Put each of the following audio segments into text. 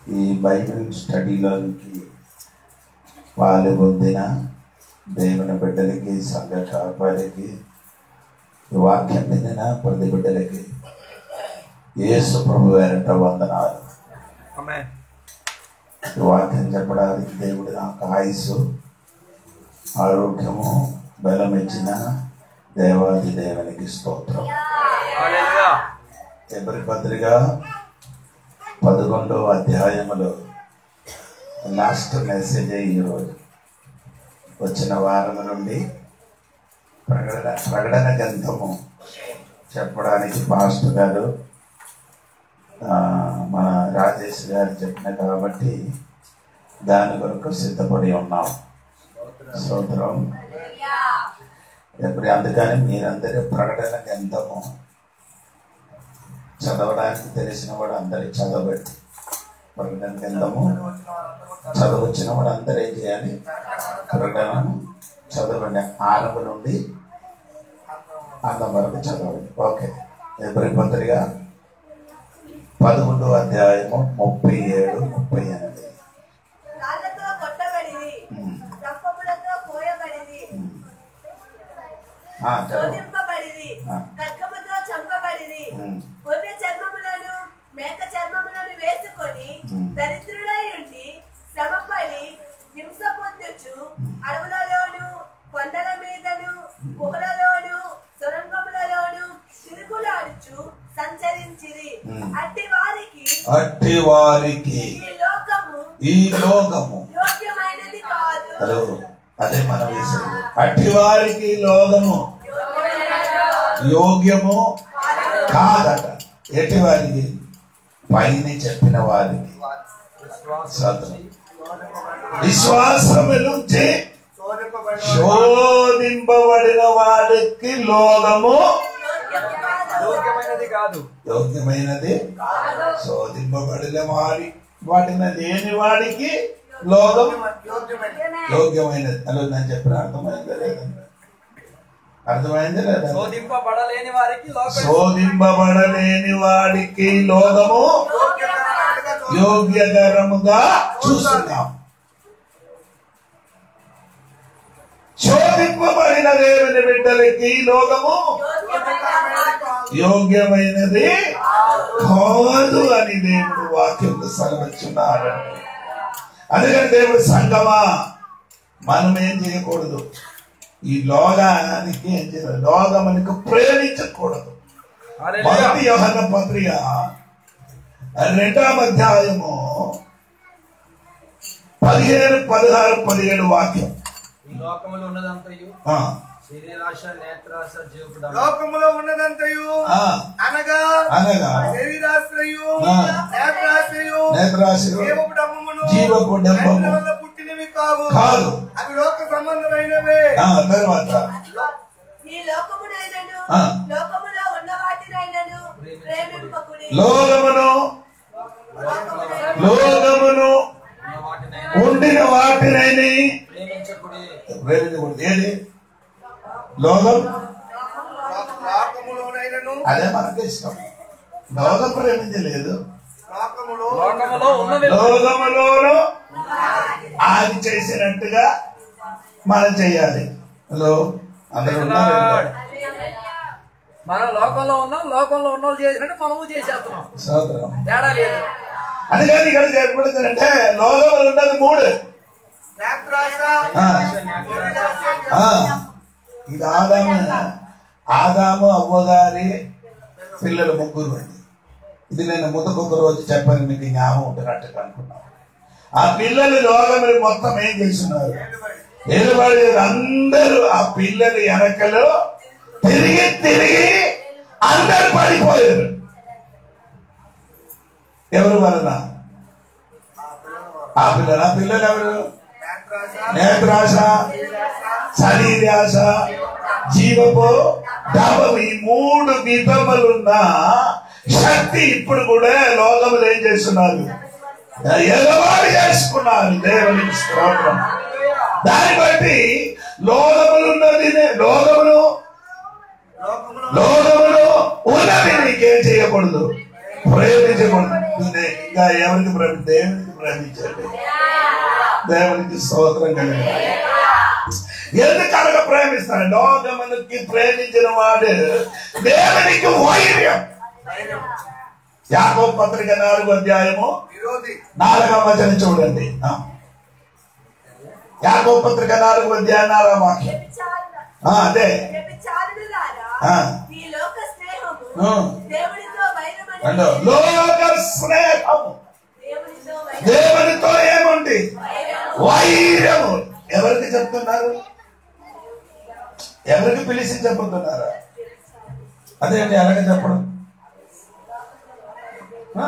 ఈ బైబిల్ స్టడీలోనికి పాలు పొందిన దేవుని బిడ్డలకి సంఘ కాపాడికి ఈ వాక్యం విందిన ప్రతి బిడ్డలకి యేసు ప్రభు వేరట వందనాలు Amen. ఈ వాక్యం చెప్పడానికి దేవుడు నాకు ఆయుసు ఆరోగ్యము బలం ఇచ్చిన దేవాది దేవునికి స్తోత్రం Hallelujah. ఎవరి పత్రిక పదకొండవ అధ్యాయములో లాస్ట్ మెసేజ్ ఈరోజు వచ్చిన వారం నుండి ప్రకటన ప్రకటన గ్రంథము చెప్పడానికి పాస్టర్ గారు ఆ, మన రాజేష్ గారు చెప్పిన కాబట్టి దాని కొరకు సిద్ధపడి ఉన్నాం స్తోత్రం ఎప్పుడు అందుకని మీరందరూ ప్రకటన గ్రంథము చదవడానికి తెలిసిన వాడు అందరి చదవబెట్టి ప్రకటన గ్రంథము చదవచ్చిన వాడు అందరూ ఏం చేయాలి ప్రకటనను చదవండి ఆరంభం నుండి అంతం వరకు చదవండి ఓకే ఎవరి పత్రిక పదకొండో అధ్యాయము ముప్పై ఏడు ముప్పై ఎనిమిది రాళ్లతో కొట్టబడిది ఉమ్. రంపములతో కోయబడిది ఆ, చదవండి శోధింపబడిది ఆ. ఖడ్గముతో చంపబడిది ఉమ్. గొర్రె చర్మములను మేక చర్మములను వేసుకొని ఉమ్. దరిద్రుడై ఉండి శ్రమపడి హింస పొందుచు అడవులలోను కొండల మీదను గుహలలోను సొరంగములలోను తిరుగులాడుచు సంచరించిరి ఉమ్. అట్టి వారికి అట్టి వారికి ఈ లోకము ఈ లోకము యోగ్యమైనది కాదు హలో అదే మనం వేసేది అట్టి వారికి ఈ లోకము యోగ్యము కాదట ఎట్టి వారికి పైన చెప్పిన వారికి స్తోత్రం. విశ్వాసము నుంచి శోధింపబడిన వాడికి లోకము యోగ్యమైనది కాదు యోగ్యమైనది శోధింపబడిన వాడి వాటిని లేని వాడికి లోకం యోగ్యమైనది అలా నేను చెప్పిన అర్థమైందా లేదా అర్థమైంది లేదా శోధింపబడలేని వారికి లోకం శోధింపబడలేని వాడికి లోకము యోగ్యకరముగా చూస్తున్నాం శోధింపబడిన దేవుని బిడ్డలకి లోకము యోగ్యమైనది కాదు అని దేవుడు వాక్యంలో సెలవిచ్చున్నాడు అందుకని దేవుడు సంగమా మనం ఏం చేయకూడదు ఈ లోగానికి ఏం చేయాలి లోగమునికి ప్రేమించకూడదు మొదటి Hallelujah. యోహన పత్రిక రెండవ అధ్యాయము పదిహేను పదహారు పదిహేడు వాక్యం ఈ లోకములో ఉన్నదంతయు ఆ, శరీరాశ నేత్రాశ జీవపుడ లోకములో ఉన్నదంతయు ఆ, అనగా అనగా శరీరాశ్రయు ఆ. నేత్రాశ్రయు నేత్రాశులు జీవపు డమ్మమును జీవపు డమ్మము. నేత్రం వల్ల పుట్టినవి కావు కాదు అవి లోక సంబంధమైనవే ఆ, తర్వాత ఈ లోకమునైనను ఆ. లోకములో ఉన్న వాటినైనను ప్రేమింపకుడి లోకమును లోకమును ఉన్న వాటినైనా ఉండిన వాటినైనా ప్రేమించకుడి ప్రేమించకూడదు ఏది లోకం లోకములోనైనను అదే మనకి ఇష్టం లోకం ప్రేమించలేదు లోకములో లోకములో ఉన్నవి లోకములోను ఆది చేసినట్టుగా మనం చేయాలి హలో అందరూ ఉన్నారు మనం లోకంలో ఉన్నాం లోకంలో ఉన్న వాళ్ళు చేసినట్టు మనము చేసేస్తున్నాం సోదరం తేడా లేదు అందుకని ఇక్కడ ఏర్పడుతుందంటే లోకములు ఉన్నది మూడు నేత్రాశ ఆ, శరీరాశ్రయ, ఆ, ఇది ఆదాము ఆదాము అవ్వగారి పిల్లలు ముగ్గురు అండి ఇది నేను ముందుకొక రోజు చెప్పాను మీకు జ్ఞాపకం ఉంటున్నట్టు అనుకున్నాను ఆ పిల్లలు లోకములు మొత్తం ఏం చేస్తున్నారు నిలబడి అందరూ ఆ పిల్లలు వెనకలు తిరిగి తిరిగి అందరు పడిపోయారు ఎవరు వలన ఆ పిల్లలు ఆ పిల్లలు ఎవరు నేత్రాశ నేత్రాశ శరీరాశ జీవపు డబం ఈ మూడు విధములున్న శక్తి ఇప్పుడు కూడా లోకములు ఏం చేస్తున్నారు ఎగవాడు చేసుకున్నారు దేవునికి స్తోత్రం దాన్ని బట్టి లోకములున్నది లోకములు లోకములో లోకములో ఉన్నది నీకేం చేయకూడదు ప్రేమించకూడదు చెప్తుంది ఇంకా ఎవరికి ప్రేమ దేవునికి ప్రేమించండి దేవునికి స్తోత్రం కలిగి ఎందుకనగా ప్రేమిస్తాడు లోకమునికి ప్రేమించిన వాడు దేవునికి వైర్యం యాకో పత్రిక నాలుగు అధ్యాయము విరోధి నాలుగవ వచనం చూడండి ఆ. యాకో పత్రిక నాలుగు అధ్యాయం నాలుగవ వాక్యం వ్యభిచారుల- ఆ, అదే వ్యభిచారులారా, ఆ. ఈ లోక స్నేహము ఆ. దేవునితో వైరమని రెండో లోక స్నేహము దేవునితో వైరం- దేవునితో ఏముంది వైరము. వైరము ఎవరికి చెప్తున్నారు ఎవరికి పిలిచి చెప్పుతున్నారు అదేంటి అలాగే చెప్పడం ఆ?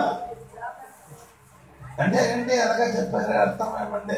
అంటే ఏంటి అలాగే చెప్పారు అర్థం ఏమండి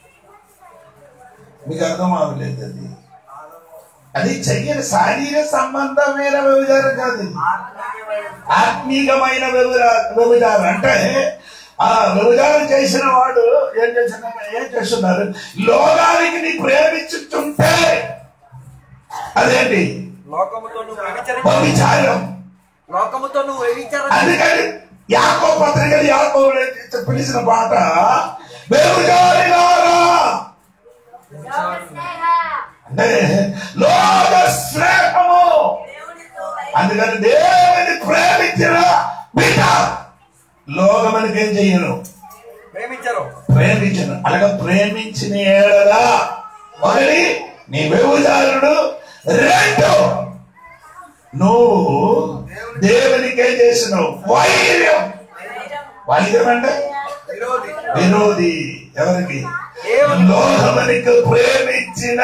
మీకు అర్థం అవ్వలేదు అది అది చెయ్యని శారీరక సంబంధమైన వ్యవహారం కాదు ఇది ఆత్మీయమైన వ్యవహార- వ్యభిచారం అంటే ఆ వ్యభిచారం చేసిన వాడు ఏం చేసిన ఏం చేస్తున్నారు లోకానికి నీ ప్రేమించుతుంటే అదేంటి లోకముతో నువ్వు వ్యభిచరించి వ్యభిచారం లోకముతో నువ్వు వ్యభిచారం అందుకని యాకో పత్రిక యాకో పిలిచిన పాట వ్యభిచారిలారా అంటే లోక స్నేహము దేవునితో వైరం. అందుకని దేవుని ప్రేమించిన బిడ్డ లోకమునికి ఏం చెయ్యను ప్రేమించరు ప్రేమించను అలాగే ప్రేమించిన ఏడలా ఒకటి నీ వ్యవచారుడు రెండు నువ్వు దేవునికి ఏం చేసినావు వైర్యం వైర్యం అంటే విరోధి విరోధి ఎవరికి లోకమునికి ప్రేమించిన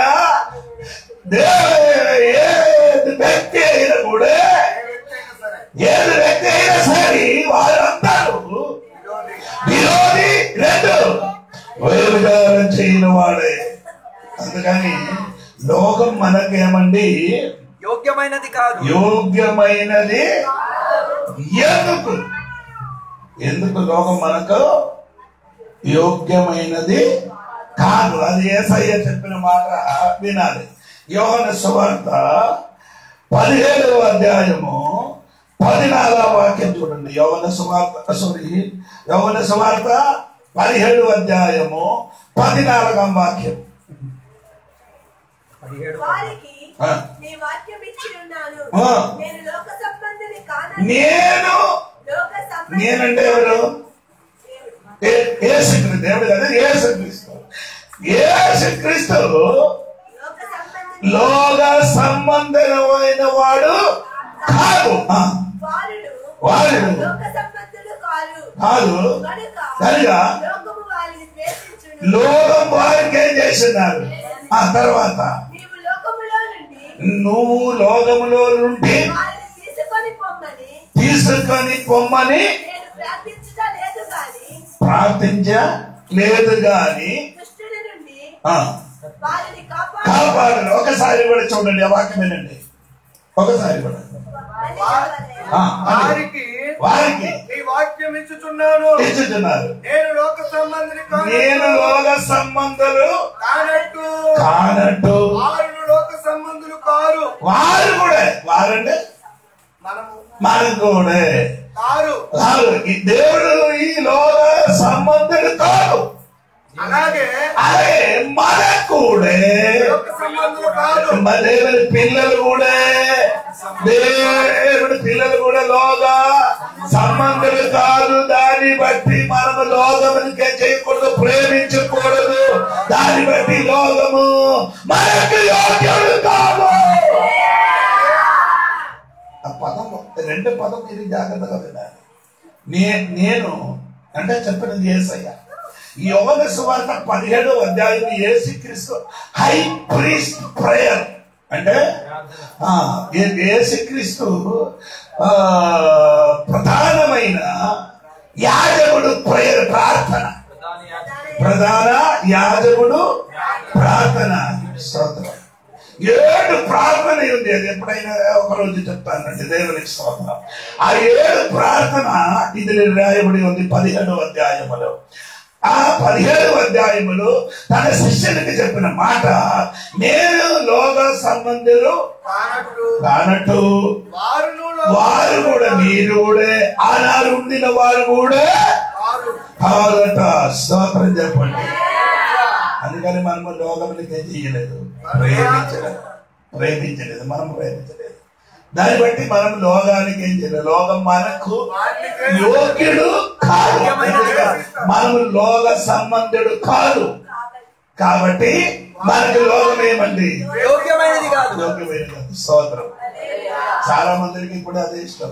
దేవ- ఏది వ్యక్తి అయినా కూడా ఎవరికైనా సరే ఏది వ్యక్తి అయినా సరే వారందరూ విరోధి విరోధి రెండు వ్యభిచారం చేయని వాడే అందుకని లోకం మనకేమండి యోగ్యమైనది కాదు యోగ్యమైనది ఎందుకు ఎందుకు లోకం మనకు యోగ్యమైనది కాదు అది ఏసయ్య చెప్పిన మాట వినాలి యోహన సువార్త పదిహేడవ అధ్యాయము పదినాలుగవ వాక్యం చూడండి యవన సువార్త సారీ యవన సువార్త పదిహేడు అధ్యాయము పదినాలుగవ వాక్యం పదిహేడు వారికి ఆ. నీ వాక్యం ఇచ్చి ఉన్నాను ఆ. నేను లోక సంబంధిని కాను నేను లోక సంబంధిని నేనంటే ఎవరు ఏ- యేసుక్రీస్తు దేవుడు కదా యేసుక్రీస్తు యేసుక్రీస్తు లోక సంబంధిని లోక సంబంధమైన వాడు కాదు ఆ, వారుడు వారుడు లోక సంబంధులు కారు కాదు కనుక కనుక లోకము వారిని ద్వేషించును లోకం వారికి ఏం చేస్తున్నారు ఆ తర్వాత నీవు లోకములో నుండి నువ్వు లోకములో నుండి వారిని తీసుకొని పొమ్మని తీసుకొని పొమ్మని నేను ప్రార్థించుట లేదు గాని ప్రార్థించ లేదు గాని దుష్టుడి నుండి ఆ, వారిని కాపాడు కాపాడు ఒకసారి కూడా చూడండి ఆ వాక్యం వినండి ఒకసారి కూడా ఆ, అని. వారికి వారికి నీ వాక్యం ఇచ్చుచున్నాను ఇచ్చుతున్నారు నేను లోక సంబంధిని నేను లోక సంబంధాలు కానట్టు కానట్టు వారు లోక సంబంధులు కారు వారు కూడా వారంటే మనము మనం కూడా కారు కాదు ఈ దేవుడు ఈ లోక సంబంధుడు కాదు అలాగే అదే మన కూడా లోక సంబంధులు కాదు మన దేవుని పిల్లలు కూడా దేవుడి పిల్లలు కూడా లోక సంబంధులు కాదు దాన్ని బట్టి మనము లోకమునికే చేయకూడదు ప్రేమించకూడదు దాన్ని బట్టి లోకము మనకు యోగ్యుడు కాదు ఆ పదం రెండు పదం మీరు జాగ్రత్తగా వినాలి నే నేను అంటే చెప్పినది ఏసయ్య ఈ యోగ సువార్త పదిహేడు అధ్యాయం ఏసుక్రీస్తు హై ప్రీస్ట్ ప్రేయర్ అంటే ఆ, ఏ- యేసుక్రీస్తు ఆ, ప్రధానమైన యాజకుడు ప్రేయర్ ప్రార్థన ప్రధాని యాజకుడు. ప్రధాన యాజకుడు ప్రార్థన స్తోత్రం ఏడు ప్రార్థన ఉంది అది ఎప్పుడైనా ఒక రోజు చెప్తానండి దేవునికి స్తోత్రం ఆ ఏడు ప్రార్థన ఇది రాయబడి ఉంది పదిహేడు అధ్యాయములో ఆ పదిహేడు అధ్యాయములు తన శిష్యునికి చెప్పిన మాట నేను లోక సంబంధులు కానట్టు కానట్టు వారును వారు కూడా మీరు కూడా ఆనాడు ఉండిన వారు కూడా వారు కావాలట స్తోత్రం చెప్పండి అందుకని మనము లోకములకి ఏం చేయలేదు ప్రేమించలేదు ప్రేమించలేదు మనం ప్రేమించలేదు దాన్ని బట్టి మనం లోకానికి ఏం చేయలేదు లోకం మనకు యోగ్యుడు కాదు మనము లోక సంబంధుడు కాదు కాబట్టి మనకు లోకం ఏమండి యోగ్యమైనది కాదు యోగ్యమైన కాదు. స్తోత్రం చాలా మందికి ఇప్పుడు అదే ఇష్టం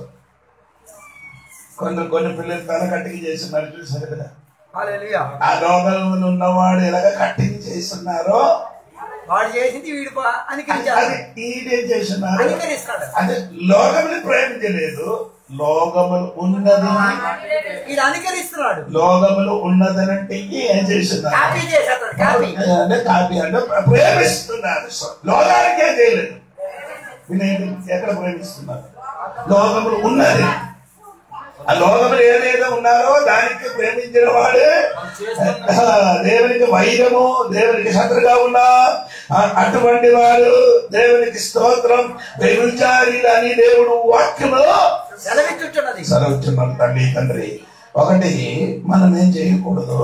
కొన్ని కొన్ని పిల్లలు తల కట్టికి చేస్తున్నారు చూసారు కదా హల్లెలూయా ఆ లోకంలో ఉన్నవాడు ఎలాగ కట్టింగ్ చేస్తున్నారో వాడు చేసింది వీడు పా- అనుకరించాలి అది ఈడేం చేస్తున్నారు అనుకరిస్తాడు అదే లోకముని ప్రేమించలేదు లోకములు ఉన్నది వీడు అనుకరిస్తున్నాడు లోకములు ఉన్నదనంటే ఏం చేస్తున్నారు కాపీ చేసేస్తాడు కాపీ అంటే కాపీ అంటే ప్రేమిస్తున్నారు లోకానికే చేయలేదు వినేది ఎక్కడ ప్రేమిస్తున్నారు లోకములు ఉన్నది ఆ లోకములు ఏదైతే ఉన్నారో దానికి ప్రేమించిన వాడు ఆ, దేవునికి వైరము దేవునికి శత్రుగా ఉన్నా ఆ, అటువంటి వాడు దేవునికి స్తోత్రం వ్యభిచారి అని దేవుడు వాక్యములో సెలవిచ్చుచున్నది సెలవుచున్నాడు తండ్రి తండ్రి ఒకటి మనం ఏం చేయకూడదు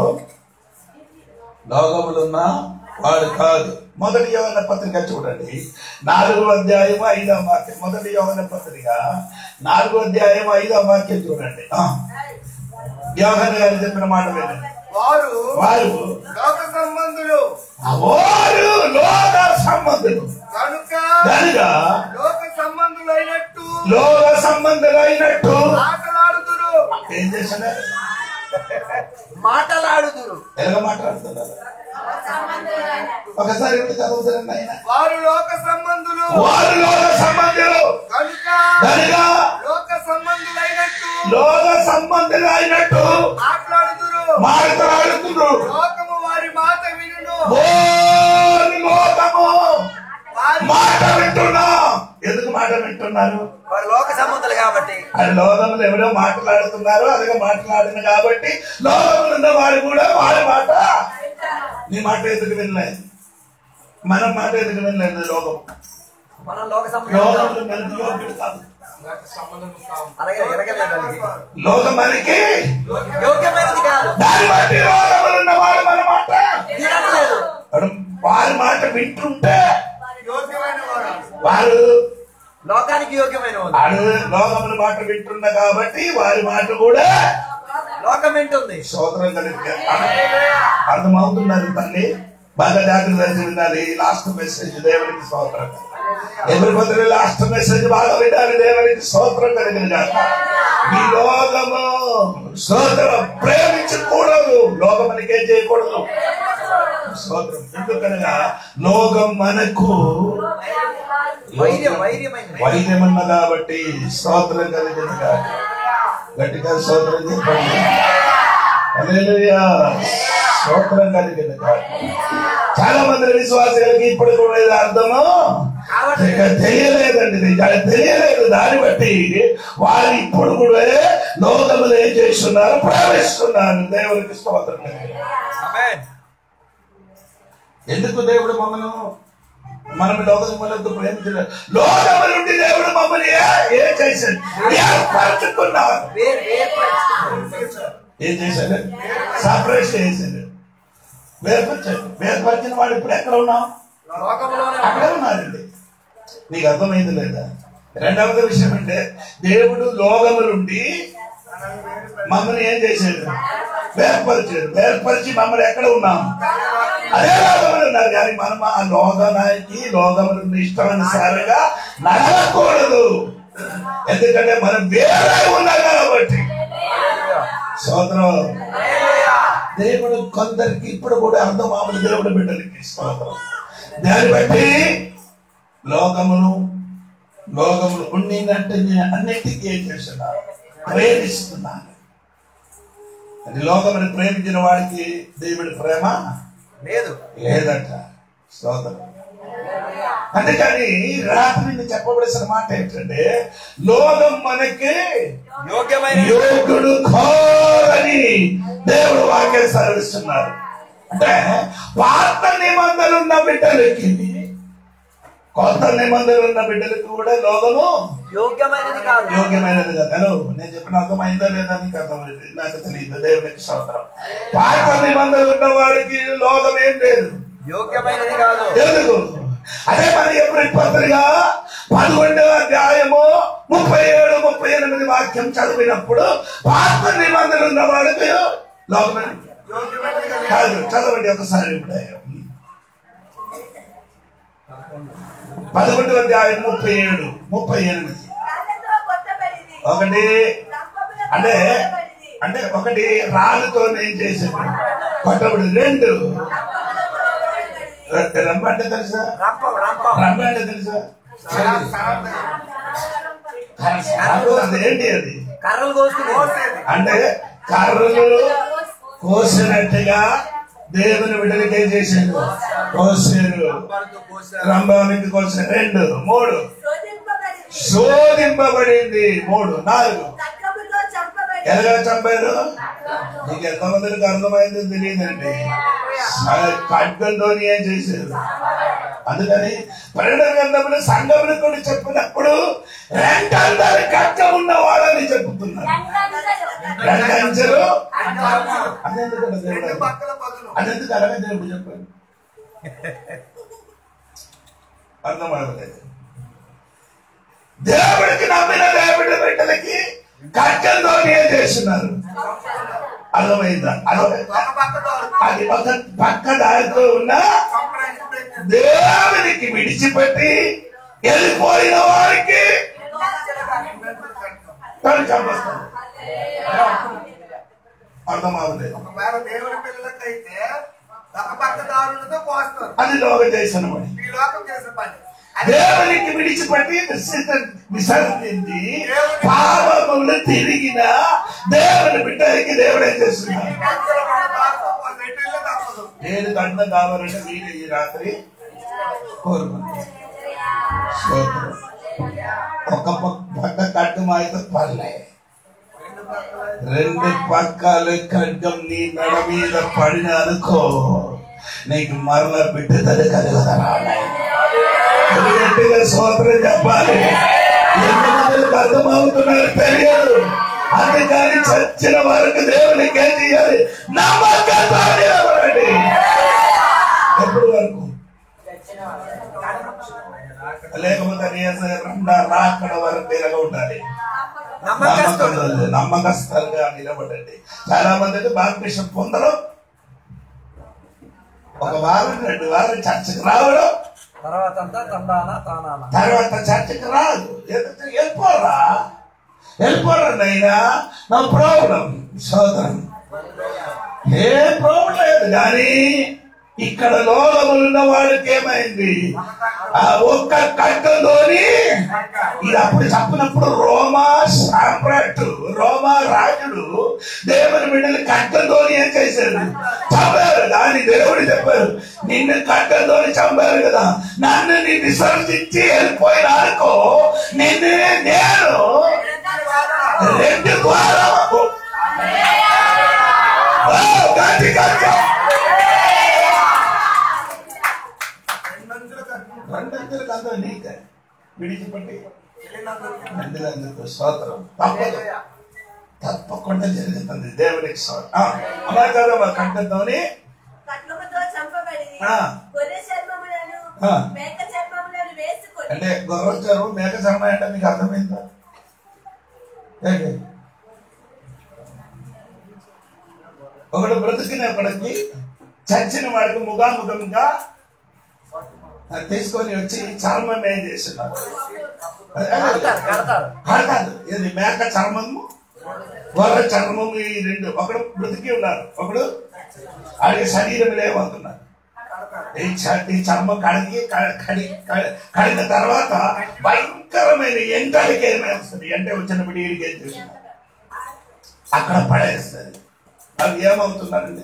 లోకములున్న వాడు కాదు మొదటి యోగన పత్రిక చూడండి నాలుగో అధ్యాయం ఐదో వాక్యం మొదటి యోగన పత్రిక నాలుగో అధ్యాయం ఐదో వాక్యం చూడండి ఆ. యోగన్ గారు చెప్పిన మాట వినండి వారు వారు లోక సంబంధులు వారు లోక సంబంధులు కనుక కనుక లోక సంబంధులైనట్టు లోక సంబంధులైనట్టు ఆటలాడుతురు ఏం చేస్తున్నారు మాటలాడుదురు ఎలాగ మాట్లాడుతున్నారు ఒకసారి ఇప్పుడు చదువుతారండి ఆయన వారు లోక సంబంధులు వారు లోక సంబంధులు కనుక కనుక లోక సంబంధులైనట్టు లోక సంబంధులు అయినట్టు మాట్లాడుతురు మాట్లాడుతున్నారు లోకము వారి మాట వినును ఓరి లోకము వారి మాట వింటున్నా ఎందుకు మాట వింటున్నారు వారు లోక సంబంధాలు కాబట్టి అది లోకములు ఎవరో మాట్లాడుతున్నారు అలాగే మాట్లాడిన కాబట్టి లోకములు ఉన్న వారు కూడా వారి మాట నీ మాట ఎందుకు వినలేదు మనం మాట ఎందుకు వినలేదు లోకం మనం లోక సంబంధాలు లోకంలో మనకి యోగ్యుడు కాదు అలాగే ఎరగలేదు వాళ్ళకి. లోకం మనకి యోగ్యమైనది కాదు దాన్ని బట్టి లోకములు ఉన్న వారు మన మాట వినట్లేదు వాడు వారి మాట వింటుంటే యోగ్యమైన వారు వారు లోకానికి యోగ్యమైన వాడు వాడు లోకముల మాట వింటున్న కాబట్టి వారి మాట కూడా లోకం ఏంటుంది సోదరం కలిగి అర్థమవుతున్నది తల్లి బాగా జాగ్రత్త కలిసి వినాలి లాస్ట్ మెసేజ్ దేవునికి స్తోత్రం ఎవరి పొద్దున లాస్ట్ మెసేజ్ బాగా వినాలి దేవునికి స్తోత్రం కలిగిన కాక ఈ లోకము స్తోత్రం ప్రేమించకూడదు లోకమునికి ఏం చేయకూడదు స్తోత్రం ఎందుకనగా లోకం మనకు వైర్యం వైర్యమైనది వైద్యమన్న కాబట్టి స్తోత్రం కలిగిన కాక గట్టిగా స్తోత్రం చెప్పండి హల్లెలూయా స్తోత్రం కలిగిన కాక చాలా మంది విశ్వాసాలకి ఇప్పుడు కూడా ఇది అర్థము ఇక తెలియలేదండి నిజానికి తెలియలేదు దాన్ని బట్టి వారు ఇప్పుడు కూడా లోకములు ఏం చేస్తున్నారు ప్రవేశిస్తున్నారు దేవునికి స్తోత్రం కలిగిన కాక. ఆమేన్ ఎందుకు దేవుడు మమ్మల్ని మనం లోకములకు ప్రేమించలేదు లోకము నుండి దేవుడు మమ్మల్ని ఏ- ఏం చేశాడు ఏర్పరచుకున్నారు వేరు వేర్పరచుకున్నారు. ఏం చేశాడు సపరేట్ చేశాడు వేర్పరిచాడు వేర్పరిచిన వాడు ఇప్పుడు ఎక్కడ ఉన్నాం లోకంలోనే అక్కడే ఉన్నారండి నీకు అర్థమైంది లేదా రెండవది విషయం అంటే దేవుడు లోకము నుండి మమ్మల్ని ఏం చేశాడు వేర్పరిచాడు వేర్పరిచి మమ్మల్ని ఎక్కడ ఉన్నాం అదే లోకములు ఉన్నారు కానీ మనం ఆ లోకానికి లోకములు ఇష్టానుసారంగా నడవకూడదు ఎందుకంటే మనం వేరే ఉన్నాం కాబట్టి సోదరం దేవుడు కొందరికి ఇప్పుడు కూడా అర్థం మామూలు దేవుడు బిడ్డలకి స్తోత్రం దాన్ని బట్టి లోకమును లోకములు ఉండినట్టు అన్నిటికీ ఏం చేస్తున్నారు ప్రేమిస్తున్నారు అది లోకముని ప్రేమించిన వాడికి దేవుడి ప్రేమ లేదు లేదట స్తోత్రం అందుకని రాత్రిని చెప్పబడిన మాట ఏంటంటే లోకం మనకి యోగ్యమైన యోగుడు కోరని దేవుడు వాక్యం సెలవిస్తున్నారు అంటే పాత నిబంధనలు ఉన్న బిడ్డలకి కొత్త నిబంధనలు ఉన్న బిడ్డలకి కూడా లోకము యోగ్యమైనది కాదు యోగ్యమైనది కదా హలో నేను చెప్పిన అర్థమైందా లేదా నీకు అర్థమైంది నాకు తెలియదు దేవునికి స్తోత్రం పాత నిబంధనలు ఉన్న వారికి లోకం ఏం లేదు యోగ్యమైనది కాదు ఎందుకు అదే మరి ఎప్పుడు పత్రిక పదకొండవ అధ్యాయము ముప్పై ఏడు ముప్పై ఎనిమిది వాక్యం చదివినప్పుడు పాత నిబంధనలు ఉన్న వాళ్ళకి లోకమే కాదు చదవండి ఒకసారి ఇప్పుడే పదకొండవ అధ్యాయం ముప్పై ఏడు ముప్పై ఎనిమిది రాళ్ళతో కొట్టబడింది. ఒకటి రంపములతో అంటే కొట్టబడింది. అంటే ఒకటి రాళ్ళతో నేను చేసేది కొట్టబడి రెండు కొట్టబడింది. రమ్మ అంటే తెలుసా రంపం రంపం రమ్మ అంటే తెలుసా అది ఏంటి అది కర్రలు కోసుకుని అంటే కర్రలు కోసినట్టుగా దేవుని బిడ్డలకి ఏం చేశారు కోసారు రంభానికి కోసిన రెండు మూడు శోధింపబడింది. శోధింపబడింది మూడు నాలుగు ఖడ్గముతో చంపబడింది. ఎలాగా చంపారు నీకు ఎంతమందికి అర్థమైంది తెలియదండి ఖడ్గంతో ఏం చేశారు అందుకని పరిణామ గ్రంథంలో సంఘములు కూడా చెప్పినప్పుడు రెండందరి ఖడ్గం ఉన్న వాళ్ళని చెప్పుతున్నారు రెండంచెలు అదెందుకు దేవుడు పక్కల పదులు అదెందుకు అలాగే దేవుడు చెప్పాడు అర్థం అవ్వలేదు దేవుడికి నమ్మిన దేవుడి బిడ్డలకి ఖడ్గంతో ఏం చేస్తున్నారు అర్థమైందా అర్థమైందా ఒక పక్క దారు అది ఒక పక్క దారితో ఉన్న చంపడానికి ప్రయత్నం దేవునికి విడిచిపెట్టి వెళ్ళిపోయిన వారికి తను చంపేస్తాడు అర్థం అవ్వలేదు ఒకవేళ దేవుని పిల్లలకైతే ఒక పక్క దారులతో పోస్తారు అది లోక చేసిన పని ఈ లోకం చేసే పని అదే దేవునికి విడిచిపెట్టి విసర్జ- విసర్జించి పాపములు తిరిగిన దేవుని బిడ్డలకి దేవుడే చేస్తున్నాడు మధ్యలో మన దారితో పోతే ఎటు వెళ్ళినా తప్పదు నేను అర్థం కావాలంటే మీరు ఈ రాత్రి కోరుకుంటారు స్తోత్రం. ఒక పక్క పక్క కట్టు అయితే పర్లే రెండు పక్కలు ఖడ్గం నీ మెడ మీద పడిన అనుకో నీకు మరల బిడ్డతలు కలుగుతారా గట్టిగా స్తోత్రం చెప్పాలి ఎంతమందికి అర్థమవుతున్నారు తెలియదు అందుకని చచ్చిన వరకు దేవునికి ఏం చేయాలి నమ్మకంతో నిలబడండి ఎప్పుడు వరకు లేకపోతే నీ రెండ రాకడ వరకు ఇలాగ ఉండాలి నమ్మకస్తుడు నమ్మకస్తులు- నమ్మకస్తులుగా నిలబడండి చాలా మందికి బాప్టిషన్ పొందడం ఒక వారం రెండు వారం చర్చకు రావడం తర్వాత అంతా తందాన తానాన తర్వాత చర్చకు రాదు ఎందుకంటే వెళ్ళిపోరా వెళ్ళిపోరా నైనా నా ప్రాబ్లం సోదరం ఏ ప్రాబ్లం లేదు కానీ ఇక్కడ లోకములున్న వాడికి ఏమైంది ఆ ఒక్క కట్టలోని ఇది అప్పుడు చెప్పినప్పుడు రోమా సామ్రాట్ రోమా రాజుడు దేవుని బిడ్డలు కట్టతోని ఏం చేశారు చంపారు దాని దేవుడు చెప్పారు నిన్ను కట్టతోని చంపారు కదా నన్ను నీ విసర్జించి వెళ్ళిపోయిన అనుకో నిన్ను నేను రెండు ద్వారా గట్టిగా చెప్పు. రెండంచులు కట్టు రెండంతలకు అందరూ నీకే విడిచిపెట్టి వెళ్ళినందుకు రెండులందుకు స్తోత్రం తప్పదు తప్పకుండా జరుగుతుంది దేవుడికి స్తోత్రం అలా కదా మా కంటతోని ఖడ్గముతో చంపబడింది. ఆ. గొర్రె చర్మములను ఆ. మేక చర్మములను వేసుకొని అంటే గొర్రెచ్చారు మేక శర్మ అంటే మీకు అర్థమైందా ఏంటి? ఒకడు బ్రతికినప్పటికి చచ్చిన వాడికి ముఖాముఖంగా ఆ, తీసుకొని వచ్చి చర్మం ఏం చేస్తున్నారు కడతారు కడతారు కాదు ఇది మేక చర్మము గొర్రె చర్మము ఈ రెండు ఒకడు బ్రతికి ఉన్నారు ఒకడు అది శరీరం లేవవుతున్నారు ఈ చ- ఈ చర్మం కడిగి క- కడి క- కడిగిన తర్వాత భయంకరమైన ఎండలకి ఏమేస్తుంది ఎండ వచ్చినప్పుడు ఈడికి ఏం చేస్తుంది అక్కడ పడేస్తుంది అవి ఏమవుతున్నారండి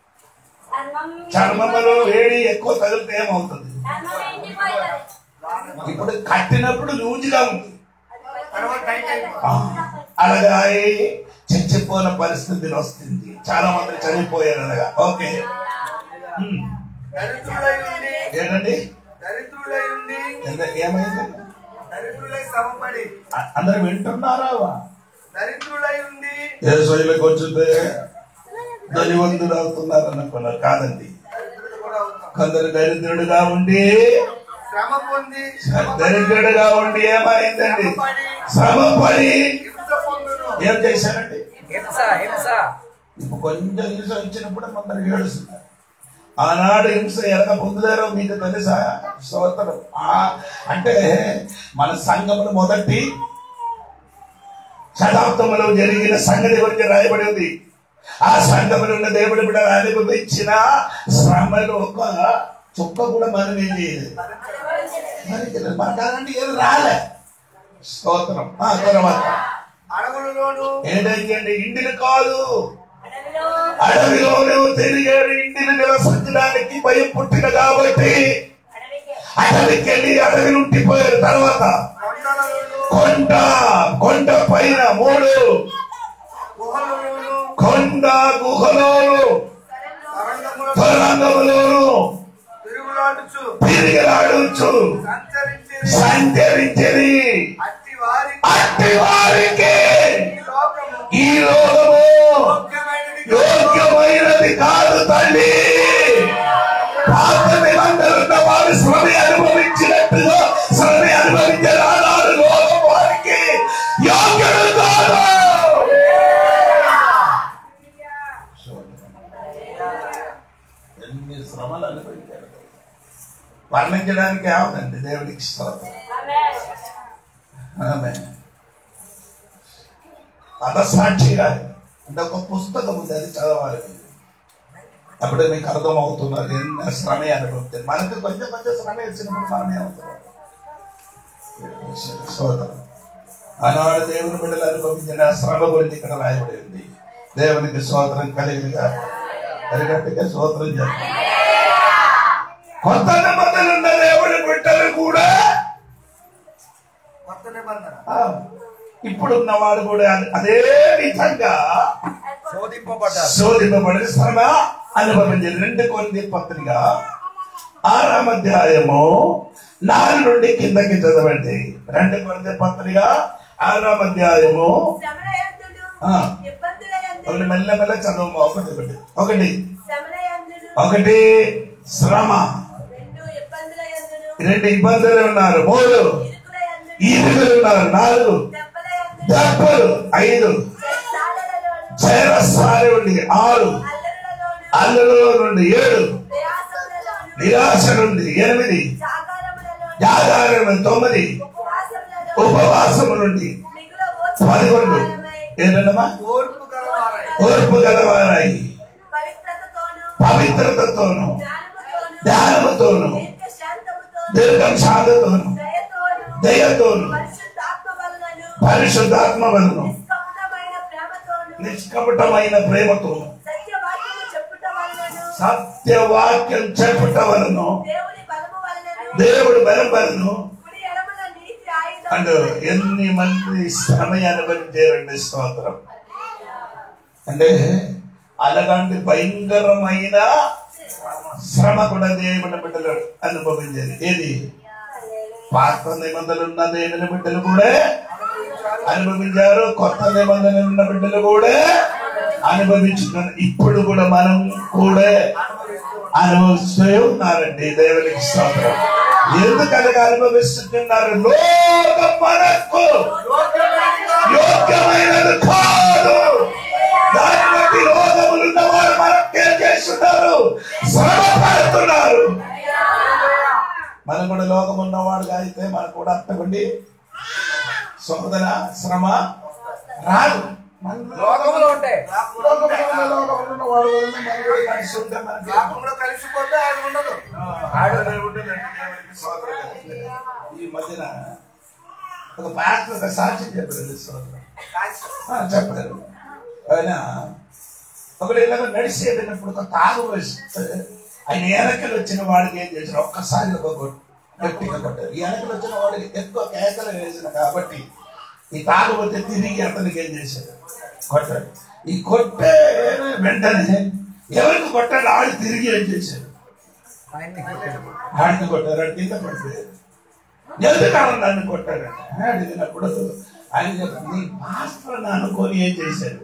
చర్మములో వేడి ఎక్కువ తగిలితే ఏమవుతుంది ఇప్పుడు కట్టినప్పుడు లూజుగా ఉంది తర్వాత టైట్ అయిపోతుంది ఆ, అలాగా ఈ చచ్చిపోయిన పరిస్థితి వస్తుంది చాలా మంది చనిపోయారు అలాగా ఓకే ఉమ్. దరిద్రులై ఉండి ఏంటండి దరిద్రులై ఉండి ఎంత- ఏమైంది దరిద్రులై శ్రమపడి అ- అందరూ వింటున్నారా దరిద్రులై ఉండి ఏ శైలికి వచ్చిందే ధనివంతుడు అవుతున్నారు అనుకున్నారు కాదండి దరిద్రులు కూడా అవుతాం కొందరు దరిద్రుడుగా ఉండి శ్రమ పొంది దరిద్రుడుగా ఉండి ఏమైందండి శ్రమపడి హింస పొందును ఏం చేశారండి హింస హింస ఇప్పుడు కొంచెం హింస వచ్చినప్పుడు కొందరు ఏడుస్తున్నారు ఆనాడు హింస ఎలాగ పొందుతారో మీకు తెలుసా స్తోత్రం ఆ అంటే మన సంఘములు మొదటి శతాబ్దంలో జరిగిన సంగతి గురించి రాయబడి ఉంది ఆ సంఘములో ఉన్న దేవుడు కూడా అనుభవించిన శ్రమలు ఒక చుక్క కూడా మనం ఏం చేయలేదు మరి మనకాలంటే ఏది రాలే స్తోత్రం ఆ తర్వాత అడవులలోను ఏంటంటే ఇంటిని కాదు అడవిలో అడవిలోనే తిరిగారు ఇంటిని నివసించడానికి భయం పుట్టిన కాబట్టి అడవికి అడవికి వెళ్ళి అడవి ఉండిపోయారు తర్వాత కొండలలోను కొండ కొండ పైన మూడు గుహలలోను కొండ గుహలోను తరంగముల తరంగములోను తిరుగులాడుచు తిరిగిలాడుచు సంచరించి సంచరించని అట్టి వారి అట్టి వారికి ఈ లోకము ఈ లోకము యోగ్యమైనది యోగ్యమైనది కాదు తల్లి పాత నిబంధనలున్న వారు శ్రమ అనుభవించినట్టుగా శ్రమ అనుభవించే ఆనాడు లోకం వారికి యోగ్యుడు కాదు ఎన్ని శ్రమలు అనుభవించారు వర్ణించడానికి ఏముందండి దేవుడికి స్తోత్రం ఆమె పదసాక్షిగా అంటే ఒక పుస్తకం ఉంది అది చదవాలి మీరు. అప్పుడే మీకు అర్థం అవుతున్నది ఎన్న శ్రమే అనుభవించారు మనకు కొంచెం కొంచెం శ్రమ ఇచ్చినప్పుడు మనమే అవుతున్నాం స్తోత్రం ఆనాడు దేవుని బిడ్డలు అనుభవించిన శ్రమ గురించి ఇక్కడ రాయబడి ఉంది దేవునికి స్తోత్రం కలిగిగా కలిగట్టుగా స్తోత్రం చెప్పండి కొత్త నిబంధనలు ఉన్న దేవుని బిడ్డలు కూడా కొత్త నిబంధన ఆ, ఇప్పుడున్న వాడు కూడా అదే విధంగా శోధింపబడ్డారు శోధింపబడిన శ్రమ అనుభవించింది రెండు కొన్ని పత్రిక ఆరాం అధ్యాయము నాలుగు నుండి కిందకి చదవండి రెండు కొన్ని పత్రిక ఆరాం అధ్యాయము శ్రమలయందును ఆ. ఇబ్బందులయందును ఒకటి మెల్లమెల్ల చదువు ఒకటి ఒకటి ఒకటి శ్రమలయందును ఒకటి శ్రమ రెండు ఇబ్బందులయందును రెండు ఇబ్బందులు ఉన్నారు మూడు ఇరుకులయందును ఈదుగులు ఉన్నారు నాలుగు దెబ్బలయందును దెబ్బలు ఐదు చెరసాలలలోను చేరసారి ఉండి ఆరు అల్లరులలోను అల్లులో నుండి ఏడు ప్రయాసములలోను నిరాశ నుండి ఎనిమిది జాగారములలోను జాగారం తొమ్మిది ఉపవాసములలోను ఉపవాసము నుండి మిగుల పదకొండు ఓర్చుకాలమై ఏంటమ్మా ఓర్పు గలవారై ఓర్పు గలవారాయి పవిత్రతతోను పవిత్రతతోను జ్ఞానముతోను ధ్యానముతోను దీర్ఘ శాంతముతోను దీర్ఘం శాంతతోను దయతోను దయతోను పరిశుద్ధాత్మ వలనను పరిశుద్ధాత్మ వలన నిష్కపటమైన ప్రేమతోను నిష్కపటమైన ప్రేమతోను సత్యవాక్యము చెప్పుట వలనను సత్యవాక్యం చెప్పుట వలను దేవుని బలము వలనను దేవుడు బలం వలను కుడి ఎడమల నీతి ఆయుధం అండ్ ఎన్ని మంది శ్రమ అనుభవించారండి స్తోత్రం అంటే అలాంటి భయంకరమైన శ్రమ కూడా దేవుని బిడ్డలు అనుభవించేది ఏది పాత నిబంధనలు ఉన్న దేవుని బిడ్డలు కూడా అనుభవించారు కొత్త నిబంధనలు ఉన్న బిడ్డలు కూడా అనుభవించుకున్నారు ఇప్పుడు కూడా మనం కూడా అనుభవిస్తూ ఉన్నారండి దేవునికి స్తోత్రం ఎందుకనగా అనుభవిస్తున్నారు లోకం మనకు యోగ్యమైనది కాదు దాన్ని బట్టి లోకములు ఉన్నవారు మనకేం చేస్తున్నారు శ్రమ పడుతున్నారు మనం కూడా లోకం ఉన్నవాడుగా అయితే మనకు కూడా అర్థమండి శోధన శ్రమ రాదు మన లోకములో ఉంటే లోకములో ఉన్న లోకములో ఉన్నవాడు మనం కూడా కలిసి ఉంటే మనకి లోకంలో కలిసిపోతే ఆయన ఉండదు ఆడనే ఉంటుందండి దేవునికి స్తోత్రం కలుగుతుంది. ఈ మధ్యన ఒక పాస్టర్ ఒక సాక్ష్యం చెప్పాడు స్తోత్రం ఆ, చెప్పారు ఆయన ఒకడు ఇలాగ నడిచి వెళ్ళినప్పుడు ఒక తాగు వేస్తే ఆయన వెనకలు వచ్చిన వాడికి ఏం చేశారు ఒక్కసారి ఒక కొట్టు గట్టిగా కొట్టారు ఈ వెనకలు వచ్చిన వాడికి ఎక్కువ కేకలు వేసిన కాబట్టి ఈ తాగబోతే తిరిగి అతనికి ఏం చేశాడు కొట్టాడు ఈ కొట్టే వెంటనే ఎవరికి కొట్టాడు ఆడు తిరిగి ఏం చేశాడు ఆయన్ని కొట్టాడు. ఆడిని కొట్టారు ఆడు కింద పడిపోయాడు ఎందుకు నన్ను కొట్టారట అడిగినప్పుడు ఆయన చెప్పారు నీ పాస్టర్ అనుకొని ఏం చేశాడు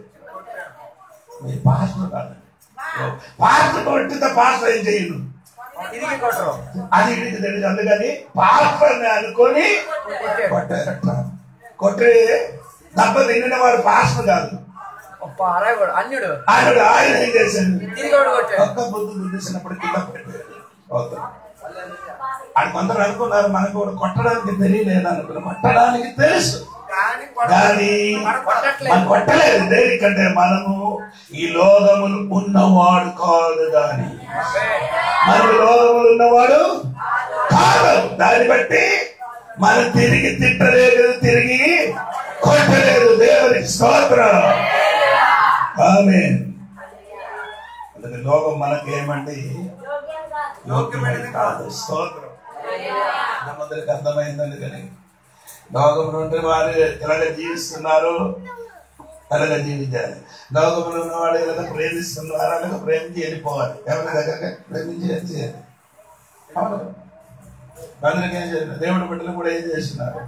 మీ పాస్టర్ కాదు పాస్టర్ కొట్టితే పాస్టర్ ఏం చేయను తిరిగి కొట్టరు అది వీడికి తెలియదు అందుకని పాస్టర్ని అనుకొని కొట్టాడు. కొట్టారట కొట్టి దెబ్బ తిన్న వాడు పాస్టర్ కాదు ఒప్ప అరాయవాడు అన్యుడు ఆయన ఆయన ఏం చేశాడు తిరిగి వాడు కొట్టాడు ఒక్క బుద్ధి గుద్దేసినప్పుడు కింద పడిపోయాడు అవుతాడు అది కొందరు అనుకున్నారు మనకు కూడా కొట్టడానికి తెలియలేదు అనుకున్నారు కొట్టడానికి తెలుసు కానీ కానీ కొట్టట్లేదు. మనం కొట్టలేదు దేనికంటే మనము ఈ లోకములు ఉన్నవాడు కాదు దాని మనము లోకములు ఉన్నవాడు కాదు దాన్ని బట్టి మనం తిరిగి తిట్టలేదు తిరిగి కొట్టలేదు దేవుని స్తోత్రం ఆమె అందుకే లోకం మనకేమండి యోగ్యమైనది కాదు స్తోత్రం నమ్మదరికి అర్థమైందండి కానీ లోకం నుండి వారు ఎలాగ జీవిస్తున్నారు అలాగ జీవించాలి లోకంలో ఉన్న వాళ్ళు ఎలాగ ప్రేమిస్తున్నారు అలాగ ప్రేమించి వెళ్ళిపోవాలి ఎవరి దగ్గర ప్రేమించి ఏం చేయాలి అవును అందరికి ఏం చేయాలి దేవుడి బిడ్డలు కూడా ఏం చేస్తున్నారు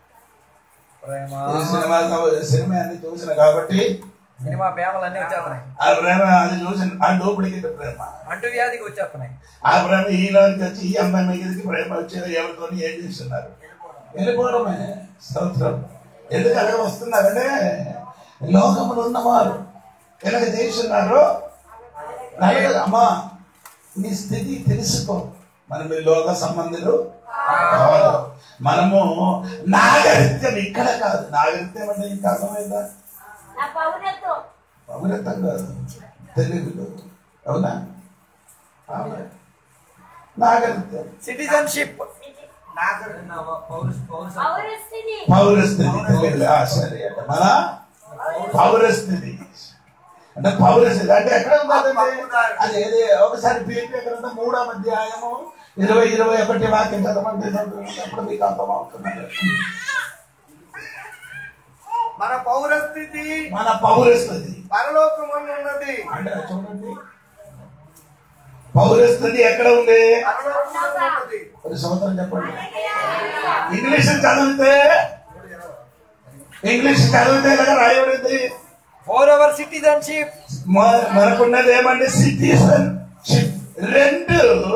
ప్రేమ ఈ సినిమా సినిమా అన్ని చూసిన కాబట్టి సినిమా ప్రేమలు అన్ని వచ్చేస్తున్నాయి ఆ ప్రేమ అది చూసిన ఆ డూప్లికేట్ ప్రేమ అంటు వ్యాధికి వచ్చేస్తున్నాయి ఆ ప్రేమ ఈ లోనికి వచ్చి ఈ అమ్మాయి మీదకి ప్రేమ వచ్చేది ఎవరితో ఏం చేస్తున్నారు వెళ్ళిపోవడమే స్తోత్రం ఎందుకు అలాగ వస్తున్నారంటే లోకములు ఉన్నవారు ఎలాగ చేస్తున్నారు అలాగే అమ్మా నీ స్థితి తెలుసుకో మనం ఈ లోక సంబంధులు కాదు మనము నాగరిత్యం ఇక్కడ కాదు నాగరిత్యం అంటే ఇంకా అర్థమైందా నా పౌరత్వం పౌరత్వం కాదు తెలుగులో అవునా అవునా నాగరిత్యం సిటిజన్షిప్ పౌరస్థితి పౌరస్థితి తెలుగులో ఆ, సరే అంటే మన పౌరస్థితి అంటే పౌరస్థితి అంటే ఎక్కడ ఉందండి అది ఏది ఒకసారి పిలిపి ఎక్కడ ఉందో మూడో అధ్యాయము ఇరవై ఇరవై ఒకటి వాక్యం చదవండి అప్పుడు మీకు అర్థమవుతుంది మన పౌరస్థితి మన పౌరస్థితి పరలోకమన్నది అంటే చూడండి పౌరస్థితి ఎక్కడ ఉంది పరలోకమన్నది ఒక సంవత్సరం చెప్పండి ఇంగ్లీష్ చదివితే ఇంగ్లీష్ చదివితే ఎలాగ రాయబడింది ఫోర్ అవర్ సిటిజన్షిప్ మ- మనకున్నది ఏమంటే సిటిజన్ రెండు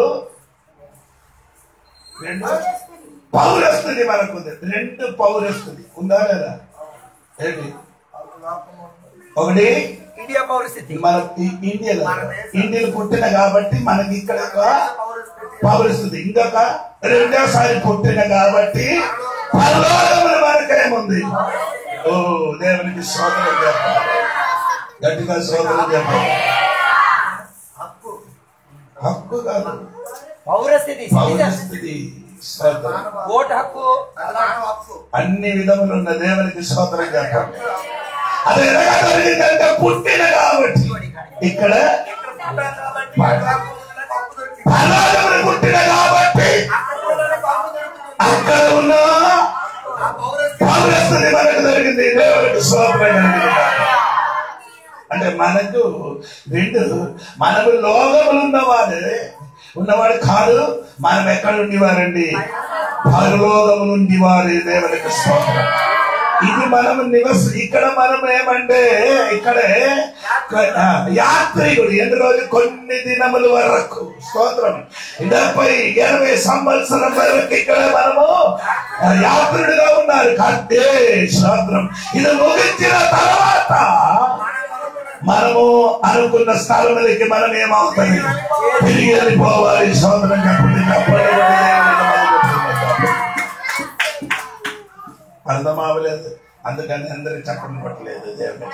రెండు పౌరస్థితి మనకుంది రెండు పౌరస్థితి ఉందా లేదా ఏంటి ఒకటి ఇండియా పౌరస్థితి మన ఈ- ఇండియాలో ఇండియాలో పుట్టిన కాబట్టి మనకి ఇక్కడ ఒక పౌరస్థితి ఇంకొక రెండోసారి పుట్టిన కాబట్టి పరలోకములు మనకేముంది ఓ దేవునికి సోదరు చెప్పాలి గట్టిగా సోదరు చెప్పాలి హక్కు హక్కు కాదు పౌరస్థితి సిటిజన్ పౌరస్థితి స్తోత్రం. ఓటు హక్కు ప్రధాన హక్కు అన్ని విధములు ఉన్న దేవునికి స్తోత్రం చెప్పండి అది ఎలాగ జరిగిందంటే పుట్టిన కాబట్టి ఇక్కడ ఇక్కడ పుట్టాం కాబట్టి పరలోకములో హక్కు దొరికింది పరలోకములు పుట్టిన కాబట్టి అక్కడ హక్కు దొరుకుతుంది అక్కడ ఉన్న ఆ పౌరస్థితి పౌరస్థితి మనకు దొరికింది దేవునికి స్తోత్రం కలిగింది. అంటే మనకు రెండు మనము లోకములు ఉన్నవాడు ఉన్నవాడు కాదు మనం ఎక్కడ ఉండేవారండి పరలోకము నుండి వారి దేవునికి స్తోత్రం ఇది మనం నివస ఇక్కడ మనం ఏమంటే ఇక్కడే ఆ, యాత్రికుడు ఎన్ని రోజు కొన్ని దినముల వరకు స్తోత్రం డెబ్బై ఎనభై సంవత్సరం వరకు ఇక్కడ మనము ఆ, యాత్రుడిగా ఉన్నారు కంటే స్తోత్రం ఇది ముగించిన తర్వాత మనము అనుకున్న స్థలములకి మనం ఏమవుతుంది తిరిగి వెళ్ళిపోవాలి సోదరం చెప్పండి చెప్పండి అర్థమవలేదు అందుకని అందరికి చెప్పడం పట్టలేదు దేవుని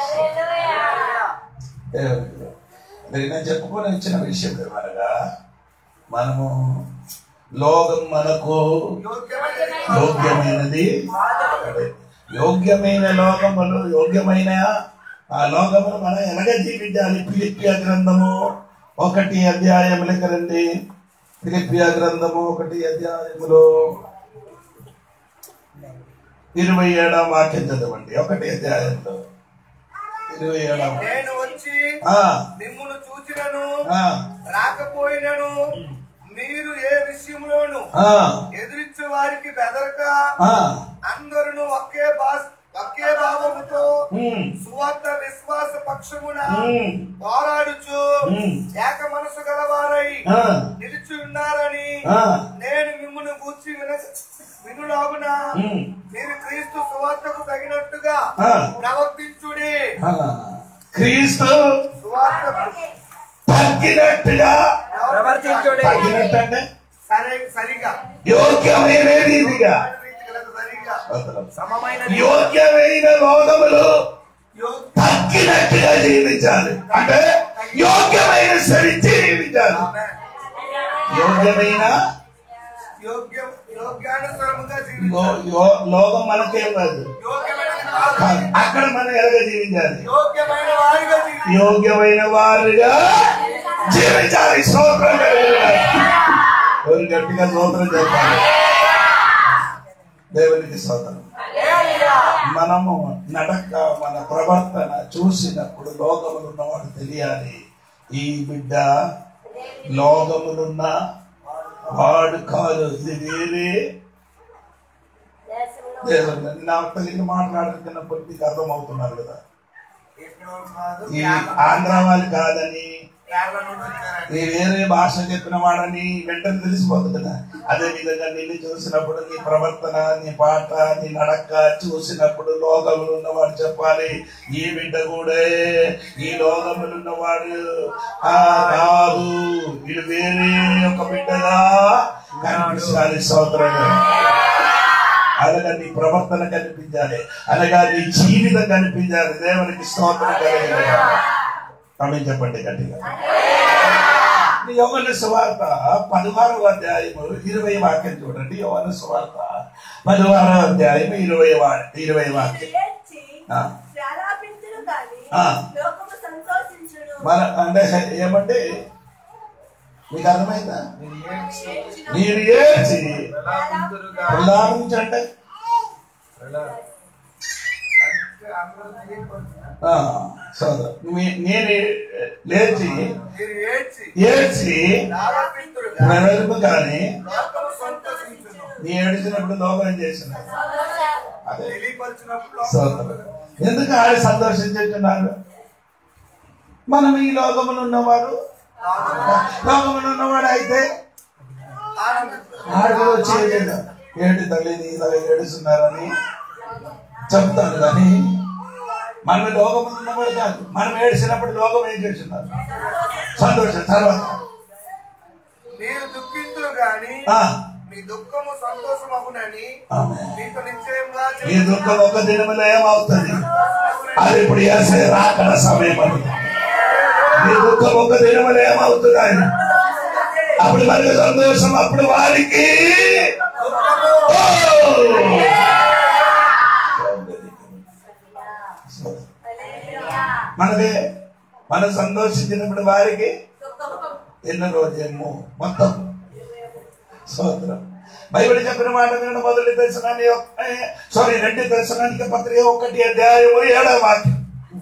దేవునికి అది నేను చెప్పుకొని ఇచ్చిన విషయం అనగా మనము లోకం మనకు యోగ్యమైనది అదే. యోగ్యమైన లోకములు యోగ్యమైన ఆ లోకములు మనం ఎలాగ జీవించాలి పిలిపి గ్రంథము ఒకటి అధ్యాయం లెక్కరండి ఫిలిపియా గ్రంథము ఒకటి అధ్యాయములో ఇరవై ఏడాం వాక్యం చదవండి ఒకటి అధ్యాయంలో ఇరవై ఏడాం నేను వచ్చి ఆ, మిమ్మును చూచినను ఆ, రాకపోయినను మీరు ఏ విషయంలోను ఆ, ఎదురిచ్చే వారికి బెదరక ఆ, అందరూ ఒకే భాష ఒకే భావముతో ఉమ్, సువార్త విశ్వాస పక్షమున ఉమ్, పోరాడుచు ఉమ్, ఏక మనసు గలవారై ఆ, నిలిచి ఉన్నారని ఆ, నేను మిమ్మల్ని గూర్చి విన వినులాగున ఉమ్, మీరు క్రీస్తు సువార్తకు తగినట్టుగా ఆ. ప్రవర్తించుడి ఆ. క్రీస్తు సువార్త తగ్గినట్టుగా ప్రవర్తించుడి తగ్గినట్టు అంటే సరే సరిగా యోగ్యమైన రీతిగా రీతిగా లేదు, సరిగా సమమైన యోగ్యమైన లోకములు యో- తగ్గినట్టుగా జీవించాలి అంటే యోగ్యమైన సరి జీవించాలి ఆమె. యోగ్యమైన యోగ్యం యోగ్యానుసరముగా జీవించాలి లో- యో- లోకం మనకేం కాదు యోగ్యమైనది కాదు. కాదు. అక్కడ మనం ఎలాగ జీవించాలి యోగ్యమైన వారిగా జీవించాలి యోగ్యమైన వారుగా జీవించాలి స్తోత్రం కలుగుగాక. ఎవరు గట్టిగా స్తోత్రం చెప్పాలి దేవునికి స్తోత్రం మనము నడక మన ప్రవర్తన చూసినప్పుడు లోకములు ఉన్నవాడు తెలియాలి ఈ బిడ్డ లోకములున్న వాడు కాదు ఇది వేరే దేశంలో దేవుడు నా తల్లిని మాట్లాడుతున్నప్పుడు మీకు అర్థమవుతున్నారు కదా ఎక్కడో కాదు, ఈ కేరళ- ఆంధ్ర వాళ్ళు కాదని కేరళ నుండి వచ్చారండి. నీ వేరే భాష చెప్పిన వాడని వెంటనే తెలిసిపోతుంది కదా అదే విధంగా నిన్ను చూసినప్పుడు నీ ప్రవర్తన నీ పాట నీ నడక చూసినప్పుడు లోకములు ఉన్నవాడు చెప్పాలి ఈ బిడ్డ కూడా ఈ లోకములు ఉన్నవాడు ఆ కాదు వీడు వేరే ఒక బిడ్డగా కనిపించాలి సోదరుడు అనగా నీ ప్రవర్తన కనిపించాలి అనగా నీ జీవితం కనిపించాలి దేవునికి స్తోత్రం కలిగింది ఆమె చెప్పండి గట్టిగా ఈ యోగన సువార్త పదహారవ అధ్యాయము ఇరవై వాక్యం చూడండి యోగన సువార్త పదహారవ అధ్యాయం ఇరవై వా- ఇరవై వాక్యం లేచి ఆ. ప్రారంభించును గాని ఆ. లోకము సంతోషించును మన అంటే ఏమంటే మీకు అర్థమైందా మీరు ఏడ్చి ప్రలాపించండి అంటే అందరూ తెలియకపోతున్నారు. ఆ, సోదరు మీ- నేను లేచి మీరు ఏడ్చి ఏడ్చి ప్రారంభింతురుగా ప్రజలకు కానీ లోకము సంతోషించును. నీ ఏడిచినప్పుడు లోకం ఏం చేసిన అదే తెలియపరిచినప్పుడు లోకము స్తోత్రం ఎందుకు ఆయన సంతోషించుతున్నారు మనం ఈ లోకములు ఉన్నవాడు లోకములు ఉన్నవాడు అయితే ఆనందిస్తారు. ఆడు వచ్చి ఏడు ఏంటి తల్లిని ఇలా ఏడుస్తున్నారని చెప్తాడు కానీ మనం ఈ లోకములు ఉన్నవాడు కాదు మనం ఏడిచినప్పుడు లోకం ఏం చేస్తున్నారు సంతోషం తర్వాత మీరు దుఃఖింతురు గాని ఆ, మీ దుఃఖము సంతోషమగునని ఆమేన్. మీకు నిశ్చయంగా ఈ దుఃఖం ఒక దినములో ఏమవుతుంది అది ఇప్పుడు వేసే రాకడ సమయం అది ఈ దుఃఖం ఒక దినములో ఏమవుతుంది ఆయన అప్పుడు మనకి సంతోషం అప్పుడు వారికి ఓ! మనకి మనం సంతోషించినప్పుడు వారికి ఎన్నో రోజేమో మొత్తం స్తోత్రం బైబిల్ చెప్పిన మాట వినడం మొదటి దర్శనాన్ని సారీ రెండు దర్శనానికి పత్రిక ఒకటి అధ్యాయము ఏడవ వాక్యం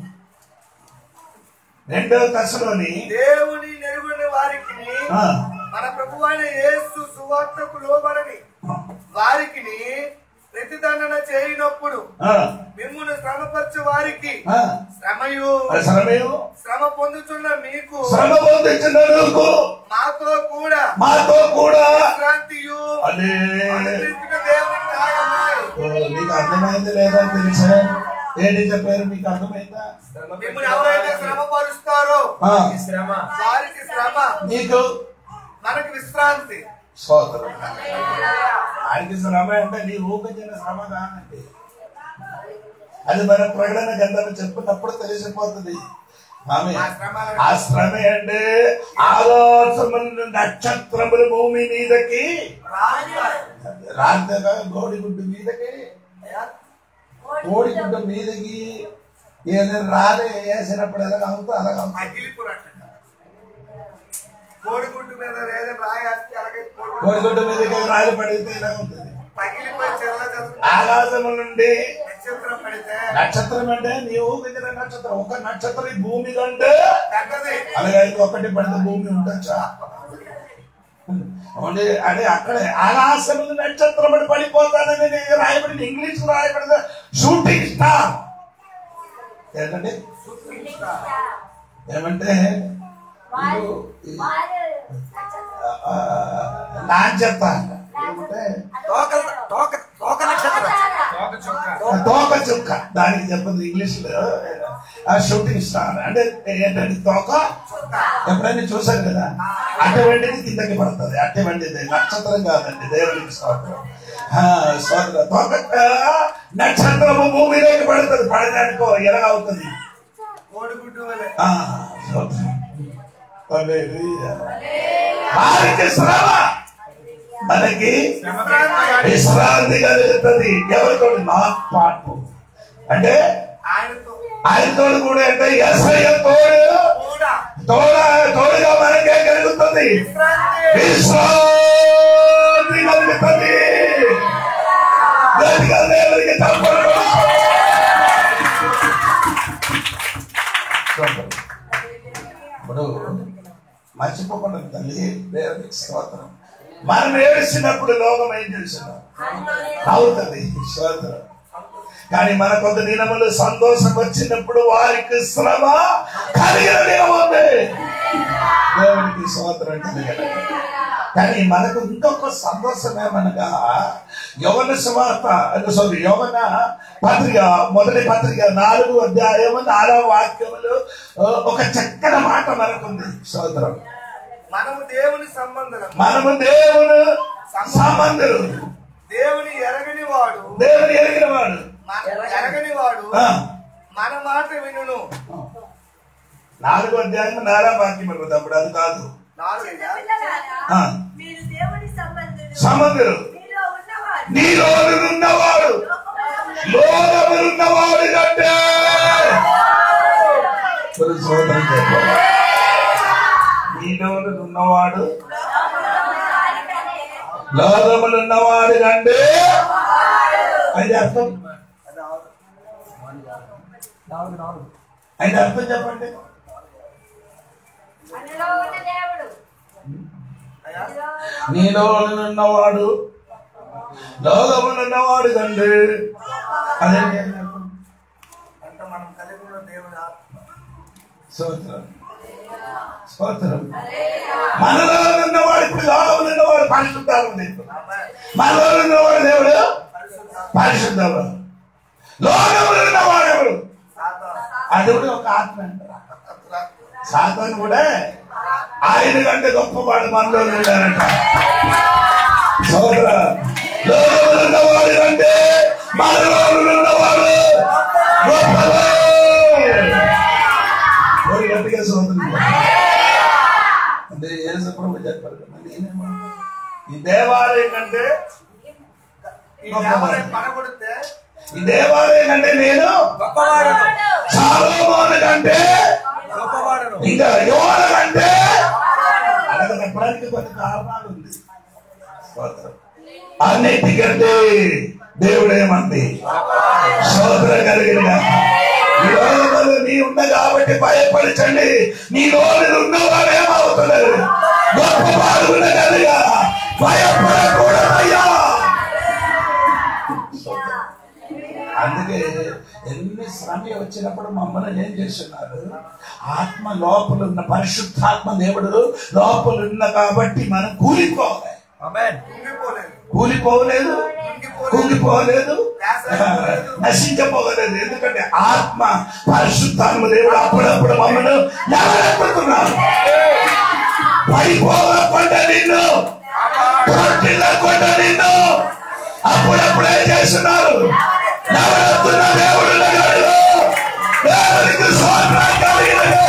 రెండవ దశలోని దేవుని నెరుగుని వారికి ఆ, మన ప్రభు అయిన యేసు సువార్తకు లోబడని వారికి ప్రతిదండన చేయనప్పుడు ఆ, మిమ్మును శ్రమపరచు వారికి ఆ. శ్రమయు అది శ్రమేమో శ్రమ పొందుతున్న మీకు శ్రమ పొందించినందుకు మాతో కూడా మాతో కూడా విశ్రాంతియు అదే అనుగ్రహించుట దేవునికి న్యాయమే. ఓ, మీకు అర్థమైంది లేదా తెలుసా ఏంటి చెప్పారు మీకు అర్థమైందా మిమ్మల్ని ఎవరైతే శ్రమ పరుస్తారో ఆ, శ్రమ వారికి శ్రమ నీకు మనకి విశ్రాంతి స్తోత్రం ఆయనకి శ్రమ అంటే నీ ఊహించిన శ్రమ కానండి అది మన ప్రకటన గంధం చెప్పినప్పుడు తెలిసిపోతుంది ఆమె ఆ శ్రమ అంటే ఆకాశముల నక్షత్రములు భూమి మీదకి రాత్రిగా గోడిగుడ్డు మీదకి కోడిగుడ్డ మీదకి ఏదైనా రాలే వేసినప్పుడు ఎలాగ అవుతుందో అలాగ అవుతుంది. అగిలిపురట కోడిగుడ్డు మీద ఏదైనా రాయేస్తే అలాగే కోడిగుడ్డ మీదకి రాయి పడితే ఇలా ఉంటుంది పగిలిపోయి చెల్ల చదువు ఆకాశము నుండి నక్షత్రం పడితే నక్షత్రం అంటే నీవు ఊహించిన నక్షత్రం ఒక నక్షత్రం ఈ భూమి కంటే పెద్దది అలాగే ఇంకొకటి పడితే భూమి ఉండొచ్చా అవునండి అదే అక్కడే ఆకాశం నుండి నక్షత్రం పడి పడిపోతానని నేను రాయబడింది ఇంగ్లీష్ రాయబడింది షూటింగ్ స్టార్ ఏంటండి ఏమంటే వారు ఇది, వారు ఆ, నాణ్యత ఏమంటే తోక తోక తోక నక్షత్రం తోక చుక్క దానికి చెప్పదు ఇంగ్లీష్ లో ఆ షూటింగ్ స్టార్ అంటే ఏంటంటే తోక ఎప్పుడైనా చూసారు కదా అటువంటిది కిందకి పడుతుంది అటువంటిది నక్షత్రం కాదండి దేవునికి స్తోత్రం ఆ, స్తోత్రం తోక ఆ, నక్షత్రము భూమిలోకి పడుతుంది పడడానికో ఎలాగవుతుంది కోడిగుడ్డు వలె ఆ, స్తోత్రం. హల్లెలూయా. వారికి శ్రమ మనకి విశ్రాంతి కలుగుతుంది ఎవరితో నా పాటు అంటే ఆయనతో ఆయనతో కూడా అంటే ఎస్ఐ తోడు కూడా తోడ తోడుగా మనకే కలుగుతుంది విశ్రాంతి విశ్రాంతి కలుగుతుంది గట్టిగా దేవునికి చప్పట్లు కొట్టు. ఇప్పుడు మర్చిపోకుండా తల్లి దేవునికి స్తోత్రం మనం ఏడిసినప్పుడు లోకం ఏం చేసినా అవుతుంది స్తోత్రం కానీ మన కొంత దినములు సంతోషం వచ్చినప్పుడు వారికి శ్రమ కలిగిన దినం ఉంది దేవునికి స్తోత్రం కలిగిన కానీ మనకు ఇంకొక సంతోషం ఏమనగా యవన సువార్త అంటే సారీ యవన పత్రిక మొదటి పత్రిక నాలుగు అధ్యాయము నాలుగు వాక్యములు ఆ, ఒక చక్కని మాట మనకుంది స్తోత్రం మనము దేవుని సంబంధం మనము దేవుడు సంబంధులు దేవుని ఎరగని వాడు దేవుడు ఎరిగిన వాడు మన ఎరగని వాడు ఆ. మన మాట వినును నాలుగో అధ్యాయం నాలుగో వాక్యం అప్పుడు అది కాదు నాలుగయ్యా పిల్లలారా, ఆ. మీరు దేవుని సంబంధులు సంబంధులు మీలో ఉన్నవారు నీలోను ఉన్నవాడు లోనములున్నవాడు కంటే ఒక సోదరం చెప్పాలి. నీలోను ఉన్నవాడు లోకములున్నవాడు కంటే అది అర్థం అయితే అర్థం చెప్పండి అందులో ఉన్న దేవుడు అయ్యా నీలో ఉన్నవాడు లోకములున్నవాడు కంటే అదే అర్థం. అంటే మనం కలిగి ఉన్న దేవుని ఆత్మ స్తోత్రం స్తోత్రం మనలో ఉన్నవాడు ఇప్పుడు లోకంలో ఉన్నవాడు పరిశుద్ధాలు దేవుడు మనలో ఉన్నవాడు దేవుడు పరిశుద్ధుడు లోకంలో ఉన్నవాడు ఎవరు సాతాను. అది కూడా ఒక ఆత్మ అంటారు సాతాను కూడా ఆయన కంటే గొప్పవాడు మనలో ఉన్నాడంట సోదర లోకంలో ఉన్నవాడు కంటే మనలో ఉన్నవాడు గొప్పవాడు మరి గట్టిగా సోదరులు అంటే యేసు ప్రభు చెప్పారు కదా, నేనేమన్నా? ఈ దేవాలయం కంటే ఈ దేవాలయం పడగొడితే ఈ దేవాలయం కంటే నేను గొప్పవాడను సాలోమోను కంటే గొప్పవాడను ఇంకా యువన కంటే అలాగే చెప్పడానికి కొన్ని కారణాలు ఉంది స్తోత్రం. అన్నిటికంటే దేవుడేమంది సోదర కలిగిన ఈ లోకంలో నీ ఉన్న కాబట్టి భయపరచండి నీ రోజులు ఉన్నవాడు ఏమవుతున్నారు గొప్ప పాల్గొన కలిగా భయపడకూడదయ్యా అందుకే ఎన్ని శ్రమ వచ్చినప్పుడు మమ్మల్ని ఏం చేస్తున్నారు ఆత్మ లోపల ఉన్న పరిశుద్ధాత్మ దేవుడు లోపల ఉన్న కాబట్టి మనం కూలిపోవాలి ఆమేన్ కుంగిపోలేదు కూలిపోలేదు కుంగిపోలేదు నశించపోలేదు ఎందుకంటే ఆత్మ పరిశుద్ధాత్మ దేవుడు అప్పుడప్పుడు మమ్మల్ని నిలబెట్టుతున్నారు పడిపోకుండా నిన్ను కొట్టిల్లకుండా నిన్ను అప్పుడప్పుడు ఏం చేస్తున్నారు నవరత్న దేవుడు ఉన్నాడు. దేవునికి స్తోత్రం కలిగినది.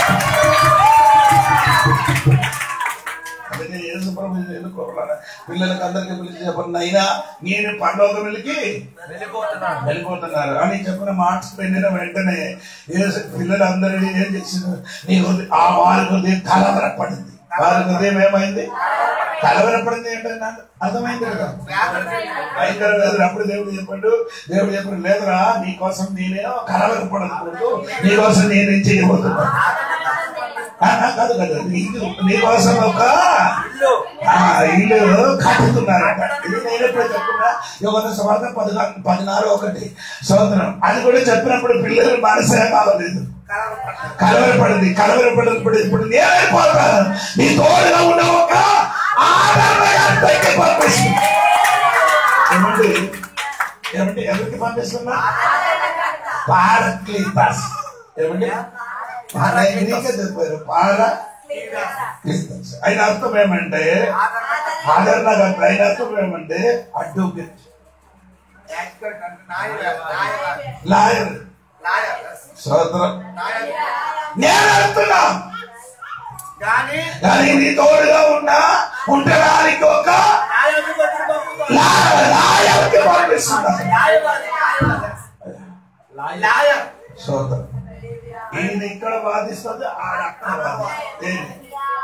అందుకే యేసు ప్రభు ఎన్నుకోవాలి పిల్లలకి అందరికీ పిలిచి చెప్పండి అయినా నేను పరలోకం వెళ్ళి వెళ్ళిపోతున్నాను వెళ్ళిపోతున్నారు అని చెప్పిన మార్క్స్ వెళ్ళిన వెంటనే యేసు పిల్లలందరూ ఏం చేసింది నీ హృదయం ఆ వారి హృదయం కలవరపడింది వారి హృదయం ఏమైంది కలవరపడింది ఏంటన్నా అర్థమైంది కదా భయంకర వేదన అప్పుడు దేవుడు చెప్పాడు దేవుడు చెప్పాడు లేదురా నీ కోసం నేనేమో కలవరపడకూడదు నీ కోసం నేనేం చేయబోతున్నా ఆ, ఆ, కాదు కాదు ఇల్లు నీ కోసం ఒక ఇల్లు ఆ, ఇల్లు కట్టుతున్నారట ఇది నేను ఎప్పుడు చెప్తున్నా యువత సువార్త పదినాలుగు పదినారు ఒకటి సోదరం అది కూడా చెప్పినప్పుడు పిల్లలు మనసే కావలేదు కలవరపడింది కలవరపడినప్పుడు ఇప్పుడు నేనైపోతాను నీ తోడుగా ఉన్న ఒక ఆదరణకి పంపిస్తుంది ఏమండి ఏమండి ఎవరికి పంపిస్తున్నా పారక్లీతాస్ ఏమండి పార ఇంగ్లీషే చెప్పారు పార క్లీతాస్ ఆయన అర్థం ఏమంటే ఆదరణ కాదు ఆయన అర్థం ఏమంటే అడ్వకేట్ యాక్సిడెంట్ అంటే నాయర్ నాయర్ లాయర్ నాయర్ సోదరం నాయర్ నేను అడుగుతున్నా కానీ కానీ నీ తోడుగా ఉన్నా ఉండడానికి ఒక న్యాయానికి వచ్చి పంపుతాడు. లా- లాయర్కి పంపిస్తున్నా న్యాయవాది, న్యాయవాది. నాయర్ సోదరం ఈయన ఇక్కడ వాదిస్తుంది ఆడ అక్కడ వాదిస్తుంది ఏంటి?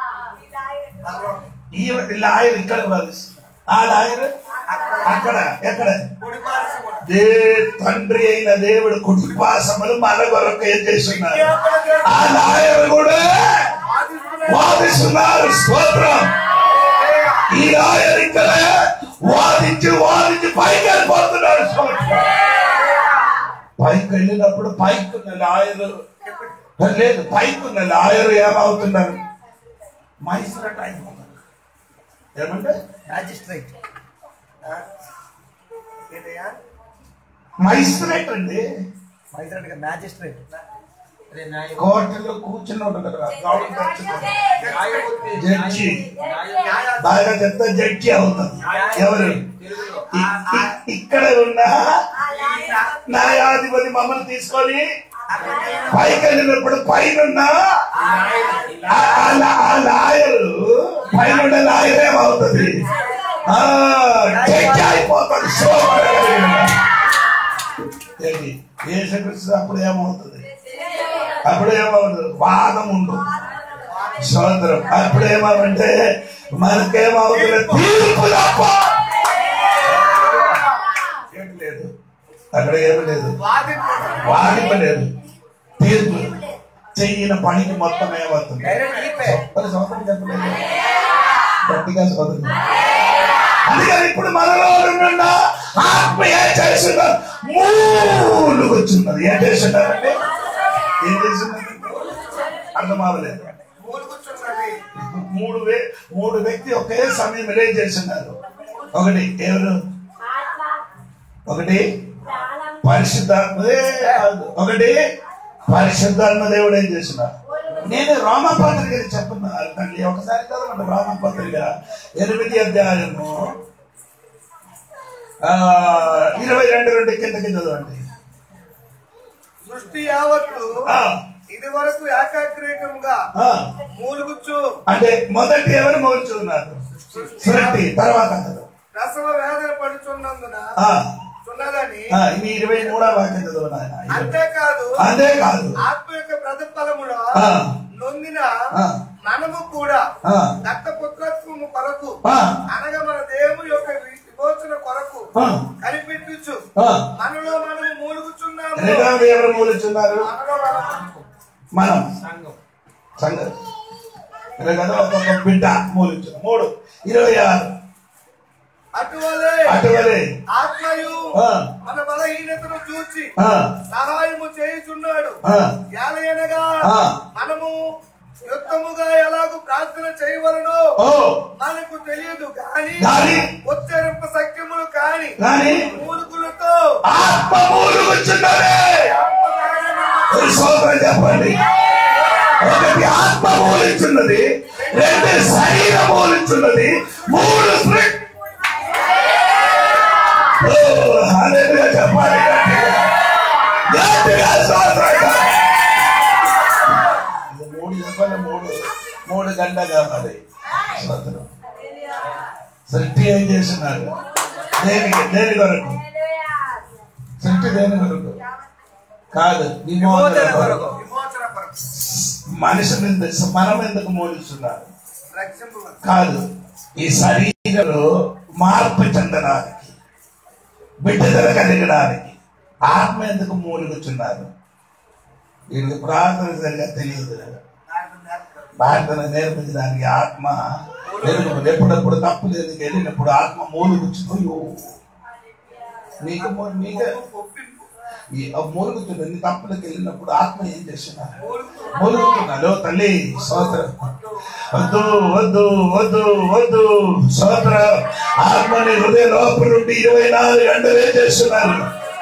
ఈ లాయర్ ఇక్కడ వాదిస్తుంది ఆ లాయర్ అక్కడ ఎక్కడ కుడి పార్శ్వం కూడా. దే తండ్రి అయిన దేవుడు కుటుంబాసములు మన కొరకు ఏం చేస్తున్నారు ఆ లాయర్ కూడా వాదిస్తున్నారు స్తోత్రం ఈ లాయర్ ఇక్కడ వాదించి వాదించి పైకి వెళ్ళిపోతున్నాడు స్తోత్రం పైకి వెళ్ళినప్పుడు పైకి ఉన్న లాయర్ లేదు పైకి ఉన్న లాయర్ ఏమవుతున్నారు మైసరట్ అయిపోతున్నారు ఏమంటే మ్యాజిస్ట్రేట్ ఏంటయ్యా? మైసరేట్ అండి మైసరెడ్డి గారు మ్యాజిస్ట్రేట్ అదే న్యాయ కోర్టులో కూర్చుని ఉంటారు కదా గవర్నమెంట్ న్యాయమూర్తి జడ్జి న్యాయ బాగా చెప్తే జడ్జి అవుతుంది ఎవరు తెలుగులో ఇ- ఇ- ఇక్కడ ఉన్న న్యాయాధిపతి మమ్మల్ని తీసుకొని పైకి వెళ్ళినప్పుడు పైన ఆ లాయరు పైన ఉన్న లాయర్ ఏమవుతుంది ఆ, జడ్జి అయిపోతుంది ఏంటి యేసుక్రీస్తు అప్పుడు ఏమవుతుంది అప్పుడు ఏమవుతుంది వాదం ఉండు సోదరం అప్పుడు ఏమంటే మనకేమవుతుంది తీర్పు తప్ప ఏం లేదు అక్కడ ఏమి లేదు వాదింపుడు. వాదింపలేదు తీర్పు చెయ్యిన పనికి మొత్తం ఏమవుతుంది డైరెక్ట్ ఈపే మరి సోదరం చెప్పలేదు గట్టిగా సోదరం అందుకని ఇప్పుడు మనలో ఉన్న ఆత్మ ఏం చేస్తున్నారు మూలుగొచ్చున్నది ఏం చేస్తున్నారంటే ఏం చేస్తున్నారు అర్థం అవ్వలేదు మూడు కూర్చున్నది. మూడు వే మూడు వ్యక్తి ఒకే సమయం ఏం చేస్తున్నారు ఒకటి ఎవరు ఒకటి పరిశుద్ధాత్మదే కాదు. ఒకటి పరిశుద్ధాత్మ దేవుడు ఏం చేస్తున్నారు నేను రోమపత్రిక చెప్తున్నాను తల్లి ఒకసారి చదవండి రోమపత్రిక ఎనిమిది అధ్యాయము ఆ, ఇరవై రెండు రెండు కిందకి చదవండి సృష్టి యావత్తు ఆ, ఇది వరకు ఏకాగ్రీకంగా ఆ. మూలుగుచ్చు అంటే మొదటి ఎవరు మోల్చున్నారు సృష్టి తర్వాత చదువు. రసవ వేదన పడుచున్నందున ఆ, చున్నదని ఆ, ఇది ఇరవై మూడో వాక్యం చదువు నాయన. అంతేకాదు అంతేకాదు ఆత్మ యొక్క ప్రతిఫలములో ఆ. నొందిన ఆ. మనము కూడా ఆ, దత్తపుత్రత్వము కొరకు ఆ, అనగా మన దేవుని యొక్క విమోచన కొరకు ఆ, కనిపెట్టుచు ఆ. మనలో మనము మూలుగుచున్నాము రెండవది ఎవరు మూలుచున్నారు మనలో మనము మనం సంఘం సంగతి ఇలా కదా ఒక్కొక్క బిడ్డ మూలించు మూడు ఇరవై ఆరు అటువలే అటువలే ఆత్మయు ఆ. మన బలహీనతను చూచి ఆ, సహాయము చేయుచున్నాడు ఆ, ఎలయనగా ఆ. మనము యుక్తముగా ఎలాగూ ప్రార్థన చేయవలనో ఓ మనకు తెలియదు కానీ కానీ ఉచ్చరింప సఖ్యములు కాని కానీ మూలుగులతో ఆత్మ మూలుగుచున్నదే ఒక స్తోత్రం చెప్పండి ఒకటి ఆత్మ మూలించున్నది రెండు శరీరం మూలించున్నది మూడు స్పిరిట్ ఓ, హల్లెలూయా చెప్పాలి గట్టిగా. గట్టిగా స్తోత్రం చెప్పాలి. ఇది మూడు చెప్పాలి మూడు మూడు గంట కావాలి స్తోత్రం సృష్టి ఏం చేస్తున్నారు దేనికి దేని కొరకు సృష్టి దేని కొరకు కాదు విమోచన విమోచన కొరకు కొరకు. విమోచన కొరకు మనిషిని ఎందుకు- మనం ఎందుకు మోడిస్తున్నారు రక్షింపవచ్చు కాదు ఈ శరీరంలో మార్పు చెందడానికి బిడ్డదల కలిగడానికి ఆత్మ ఎందుకు మూలుగుచున్నారు వీళ్ళకి ప్రార్థన సరిగా తెలియదు కదా ఆయన నేర్పుతాడు. ప్రార్థన నేర్పించడానికి ఆత్మ ఎరుగు ఎప్పుడప్పుడు తప్పు లేదుకు వెళ్ళినప్పుడు ఆత్మ మూలుగుచ్చుతూ నీకు మూ- నీకే ఒప్పింపు. ఈ మూలుగుతుంది నీ తప్పులకు వెళ్ళినప్పుడు ఆత్మ ఏం చేస్తున్నారు మూలుగుతున్నాడు తల్లి సోదర వద్దు వద్దు వద్దు వద్దు సోదర ఆత్మని హృదయ లోపల నుండి ఇరవై నాలుగు గంటలు ఏం చేస్తున్నారు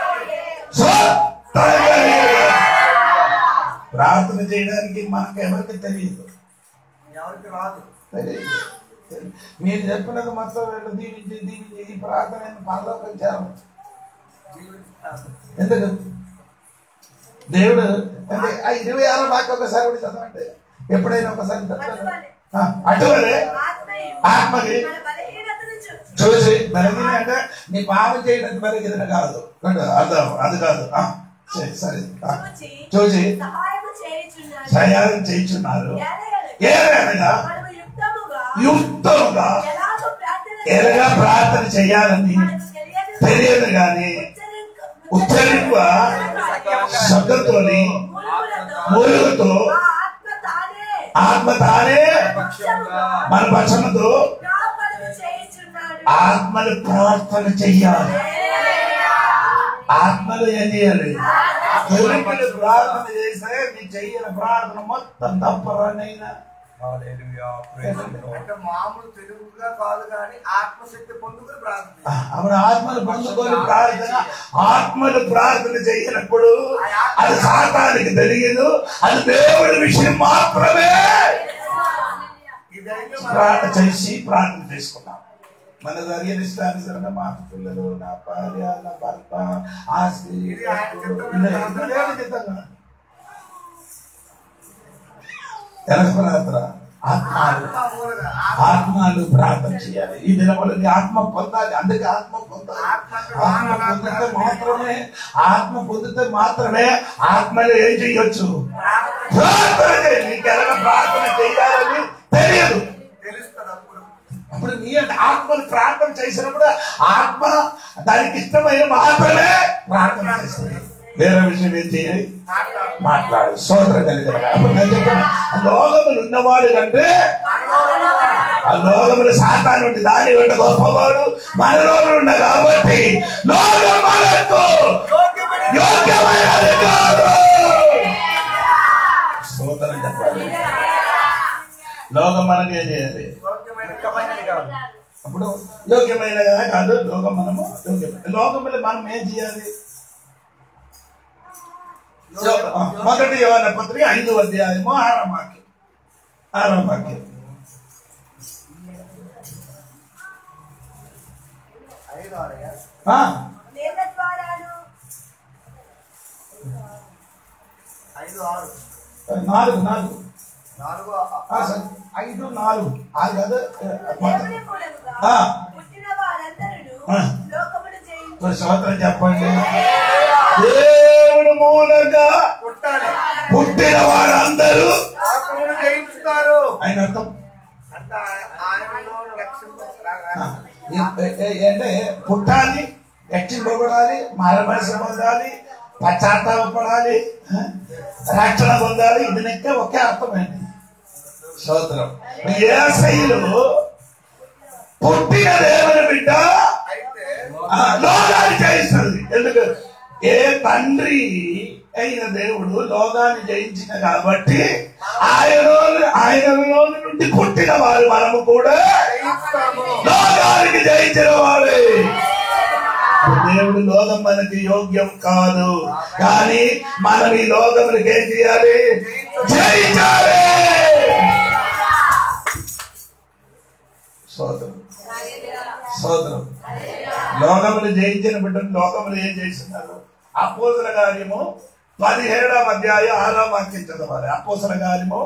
సోదరంగా ప్రార్థన చేయడానికి మనకు ఎవరికి తెలియదు ఎవరికి రాదు తెలియదు మీరు చెప్పినది మొత్తం వీళ్ళు దీవించి దీవించి ఈ ప్రార్థన పరలోకం చేరవచ్చు జీవిస్తారు ఎందుకు దేవుడు అంటే ఆ ఇరవై ఆరో నాకు ఒకసారి కూడా చదవండి ఎప్పుడైనా ఒకసారి చదవండి. ఆ, అటువలే ఆత్మయు ఆత్మకి మన బలహీనతను చూచి చూసి బలహీన అంటే నీ పాపం చేయడానికి బలహీన కాదు అంటే అర్థం అది కాదు ఆ, సరే, సరే ఆ, చూచి చూసి సహాయము చేయుచున్నాడు సహాయం చేయించున్నారు ఏలయనగా ఏమైనా మనము యుక్తముగా యుక్తంగా ఎలాగో ప్రార్థన ఎలాగా ప్రార్థన చేయాలని మనకు తెలియదు తెలియదు కానీ ఉచ్చరింక- ఉచ్చరింప శబ్దంతోని మూలుగులతో మూలుగుతో ఆ ఆత్మ తానే ఆత్మ తానే పక్షముగా మన పక్షముతో ప్రార్థనలు చేయుచున్నాడు ఆత్మలు ప్రార్థన చెయ్యాలి ఆత్మలు ఏం చేయాలి దేవునికి ప్రార్థన చేస్తే నీ చెయ్యని ప్రార్థన మొత్తం తప్పరనైనా అంటే మామూలు తెలుగుగా కాదు కానీ ఆత్మశక్తి పొందుకుని ప్రార్థన ఆవిడ ఆత్మలు పొందుకొని ప్రార్థన ఆత్మలు ప్రార్థన చేయనప్పుడు అది సాతానికి తెలియదు అది దేవుడి విషయం మాత్రమే ఇదైతే ప్రార్థన చేసి ప్రార్థన చేసుకున్నాం మన జరిగిన ఇష్టానుసరంగా మా పిల్లలు నా భార్య నా భర్త ఆస్తి ఇది ఆయన చిత్తం. ఇలా ఇది దేవుడి చిత్తం కాదు. వెనక ప్రార్థన ఆత్మాలు మామూలుగా ఆత్మలు ప్రార్థన చేయాలి ఈ దినములు నీ ఆత్మ పొందాలి అందుకే ఆత్మ పొందాలి ఆత్మ పొందితే మాత్రమే ఆత్మ పొందితే మాత్రమే ఆత్మలు ఏం చేయొచ్చు ప్రార్థన చేయాలి నీకు ఎలా ప్రార్థన చేయాలని తెలియదు తెలుస్తుంది అప్పుడు అప్పుడు నీ ఆత్మను ప్రార్థన చేసినప్పుడు ఆత్మ దానికి ఇష్టమైన మాత్రమే ప్రార్థన చేస్తుంది వేరే విషయం ఏం చేయాలి మాట్లాడు మాట్లాడు సోదర కలిగిన అప్పుడు నేను చెప్పాను ఆ లోకములు ఉన్నవాడు కంటే ఆ లోకములు సాతాను నుండి దాని వెంట గొప్పవాడు మనలో ఉన్న కాబట్టి లోకం మనకు యోగ్యమైనది కాదు సోదరం చెప్పాలి లోకం మనకి ఏం చేయాలి యోగ్యమైనది కాదు. అప్పుడు యోగ్యమైనదా కాదు లోకం మనము యోగ్యమైన లోకములు మనం ఏం చేయాలి యో- ఆ, మొదటి యోన పత్రిక ఐదు అధ్యాయము ఆరాం వాక్యం ఆరాం వాక్యం ఐదు ఆరయ్య. ఆ, నేల ద్వారాను ఐదు ఆరు నాలుగు నాలుగు నాలుగు ఆ, సరే. ఐదు నాలుగు ఆరు కాదు ఆ, మొదటి. దేవుని మూలముగా ఆ. పుట్టిన వారందరూ ఆ. లోకమును జయించు ఒక స్తోత్రం చెప్పండి దేవుడు మూలంగా పుట్టాలి పుట్టిన వారందరూ లోకమును జయించుతారు ఆయన అర్థం అంటే ఆయనలో లక్ష్యం ఆ, ఏ- ఏ- ఏ- అంటే పుట్టాలి రక్షింపబడాలి మారమనసు పొందాలి పశ్చాత్తాపడాలి ఆ, రక్షణ పొందాలి ఇది నెక్క ఒకే అర్థమైంది స్తోత్రం ఏ శైలు పుట్టిన దేవుని బిడ్డ అయితే ఆ, లోకాన్ని జయిస్తుంది ఎందుకు ఏ తండ్రి అయిన దేవుడు లోకాన్ని జయించిన కాబట్టి ఆయన ఆయనలో నుండి పుట్టిన వారు మనము కూడా జయిస్తాము లోకానికి జయించిన వాడే దేవుడు లోకం మనకి యోగ్యం కాదు కానీ మనం ఈ లోకమునికి ఏం చేయాలి జయించాలి సోదరం సోదరం లోకములు జయించిన బిడ్డను లోకములు ఏం చేస్తున్నారు అపోసల కార్యము పదిహేడవ అధ్యాయం ఆరో వాక్యం చదవాలి అపోసల కార్యము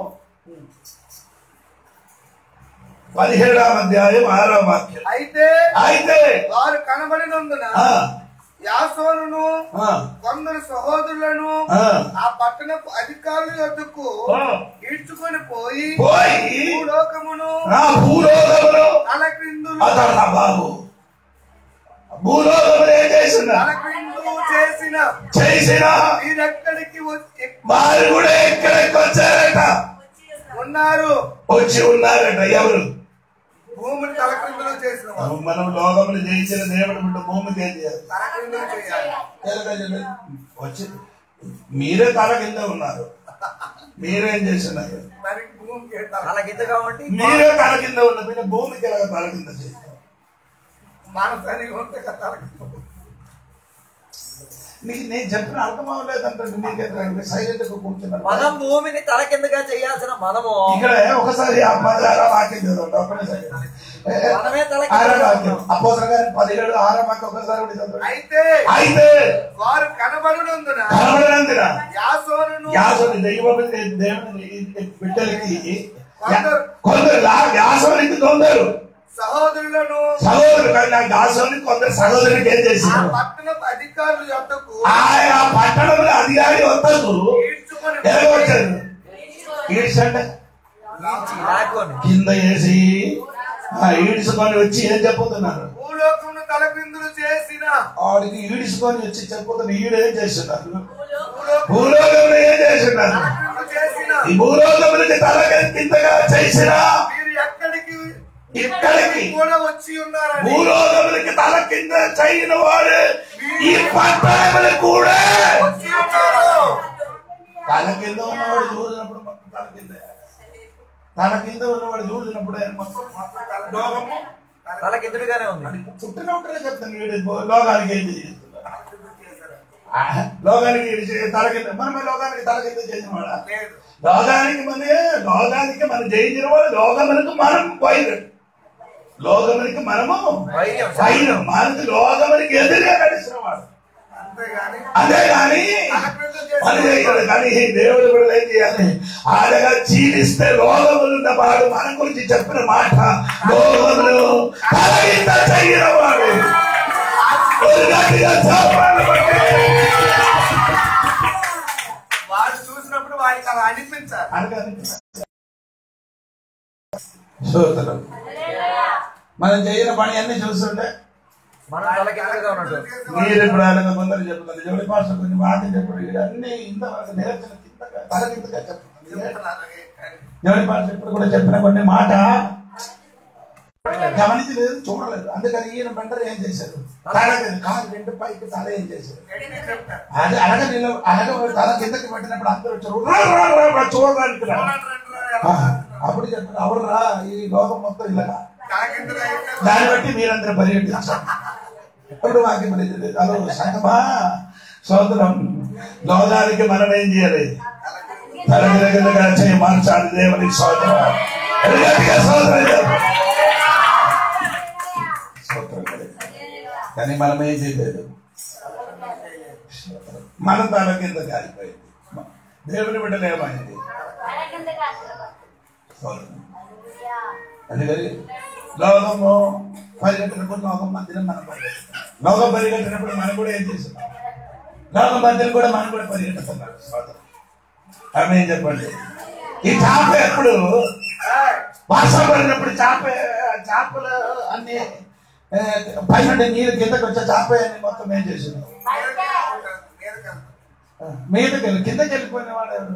పదిహేడవ అధ్యాయం ఆరో వాక్యం అయితే అయితే వారు కనబడినందున ఆ, యాసోనును ఆ, కొందరు సహోదరులను ఆ. ఆ పట్టణపు అధికారుల యొద్దకు ఆ. ఈడ్చుకొని పోయి పోయి భూలోకమును నా భూలోకములు తలక్రిందులు అతడు బాబు భూలోకములు ఏం చేస్తున్నారు తలక్రిందులు చేసిన చేసిన మీరెక్కడికి వచ్చి వారు కూడా ఎక్కడికి వచ్చారట ఉన్నారు వచ్చి ఉన్నారట ఎవరు భూమిని తలక్రిందులు చేసిన వారు మనం లోకములు చేసిన దేవుడు బిడ్డ భూమికి ఏం చేయాలి తలక్రిందులు చేయాలి ఎలాగ వచ్చి మీరే తల కింద ఉన్నారు మీరేం చేస్తున్నారు మరి భూమికి తల- అలా కింద కాబట్టి మీరే తల కింద ఉన్న పిల్ల భూమికి ఎలాగ తల కింద చేస్తారు మనసరిగా ఉంటే కదా తలక్రిందులు. నీకు నేను చెప్పిన అర్థం అవ్వలేదంటే నీకు సైలెంట్ గా కూర్చున్నారు మనం భూమిని తల కిందగా చేయాల్సిన మనము ఇక్కడ ఒకసారి ఆ పదహార వాక్యం చదవండి ఒకసారి మనమే తల ఆరో కిందగా వాక్యం ఉన్నాం. అపోసర గారి పదిహేడు ఆరో వాక్యం ఒకసారి కూడా చదవండి అయితే అయితే వారు కనబడినందున కనబడినందున యాసోనును యాసోని దైవం దేవుని బిడ్డలకి కొందరు లా- యాసోనికి కొందరు సహోదరులను సహోదరులు కానీ నాకు యాసోని కొందరు సహోదరునికి ఏం ఆ చేశారు పట్టణపు అధికారుల యొద్దకు ఆయన పట్టణంలో అధికారి వద్దకు ఈడ్చుకొని ఎలా పోయి వచ్చారు ఈడ్చండి లాక్కొని కింద వేసి ఆ ఈడ్చుకొని వచ్చి ఏం చెప్పబోతున్నారు భూలోకమును తలక్రిందులు చేసిన ఆడికి ఈడ్చుకొని వచ్చి చెప్పబోతున్నారు ఈడు ఏం చేస్తున్నారు భూలోకమును భూలోకంలో ఏం చేస్తున్నారు తలక్రిందులు చేసిన ఈ భూలోకములకి తల కిందగా చేసిన మీరు ఎక్కడికి ఇక్కడికి కూడా వచ్చి ఉన్నారని భూలోకములకి తల కింద చేయని వాడు ఈ పట్టణములు కూడా వచ్చి ఉన్నారు తల కింద ఉన్నవాడు చూసినప్పుడు మొత్తం తల కింద తల కింద ఉన్నవాడు చూసినప్పుడు ఆయన మొత్తం లోకము తల కిందగానే ఉంది అని చుట్టూనే ఉంటేనే చెప్తాను వీడు లోకానికి ఏం చేస్తున్నారు ఆ, లోకానికి ఈడు చే- తల కింద మనమే లోకానికి తల కింద చేసిన వాడా లేదు లోకానికి మన లోకానికి మనం జయించిన వాడు లోకములకు మనం వైరం లోకమునికి మనము వైరం. వైరం మనకి లోకమునికి ఎదురుగా నడిచిన వాడు అంతేగాని అదే కానీ మన చేయడు కానీ దేవుడు కూడా ఏం చేయాలి ఆడగా చీలిస్తే లోకములున్న వాడు మన గురించి చెప్పిన మాట లోకములు కలగింత చెయ్యిన వాడు ఒక గట్టిగా చప్పట్లు కొట్టి. వాడు చూసినప్పుడు వారికి అలా అనిపించాలి అనగానే స్తోత్రం. మనం చేయని పని అన్ని చూస్తుంటే మనం తల కిందగా ఉన్నట్టు మీరు ఇప్పుడు ఆయన కొందరు చెప్తున్నారు జోడి పాస్టర్ కొంచెం మాట చెప్పాడు ఇది అన్ని ఇంతవరకు నేర్చిన కిందగా తల కిందగా చెప్తున్నారు జోడి పాస్టర్ ఇప్పుడు కూడా చెప్పిన కొన్ని మాట గమనించలేదు చూడలేదు అందుకని ఈయన బండరు ఏం చేశారు తల కింద కాలు రెండు పైకి తల ఏం చేశారు చెప్తారు అది అలాగే నిలవ అలాగే తల కిందకి పెట్టినప్పుడు అందరూ వచ్చారు "రా, రా, రా, రా, చూడడానికి రా." ఆ, అప్పుడు చెప్పారు అవునరా ఈ లోకం మొత్తం ఇలాగా దాన్ని బట్టి మీరందరూ పర్యటించారు ఇప్పుడు వాక్యం అనేది హలో సంగమా సోదరం లోకానికి మనం ఏం చేయాలి తరగతిగా చేయి మార్చాలి దేవునికి సోదరం గట్టిగా సోదరం చెప్పు. స్తోత్రం కలుగు. కానీ మనం ఏం చేయలేదు మన తల కింద కాలిపోయింది దేవుని బిడ్డలు ఏమైంది స్తోత్రం. అందుకని లోకము పరిగెట్టినప్పుడు లోకం మధ్యలో మనం పరిగెత్తుతున్నాం లోకం పరిగెట్టినప్పుడు మనం కూడా ఏం చేస్తున్నాం లోకం మధ్యలో కూడా మనం కూడా పరిగెత్తుతున్నాం సోదరు ఆమె ఏం చెప్పండి ఈ చేప ఎప్పుడు వర్షం పడినప్పుడు చేప చేపలు అన్ని ఏ, పైన నీరు కిందకి వచ్చే చేప అన్ని మొత్తం ఏం చేసింది మీదకి వెళ్ళి కిందకి వెళ్ళిపోయిన వాడు ఎవరు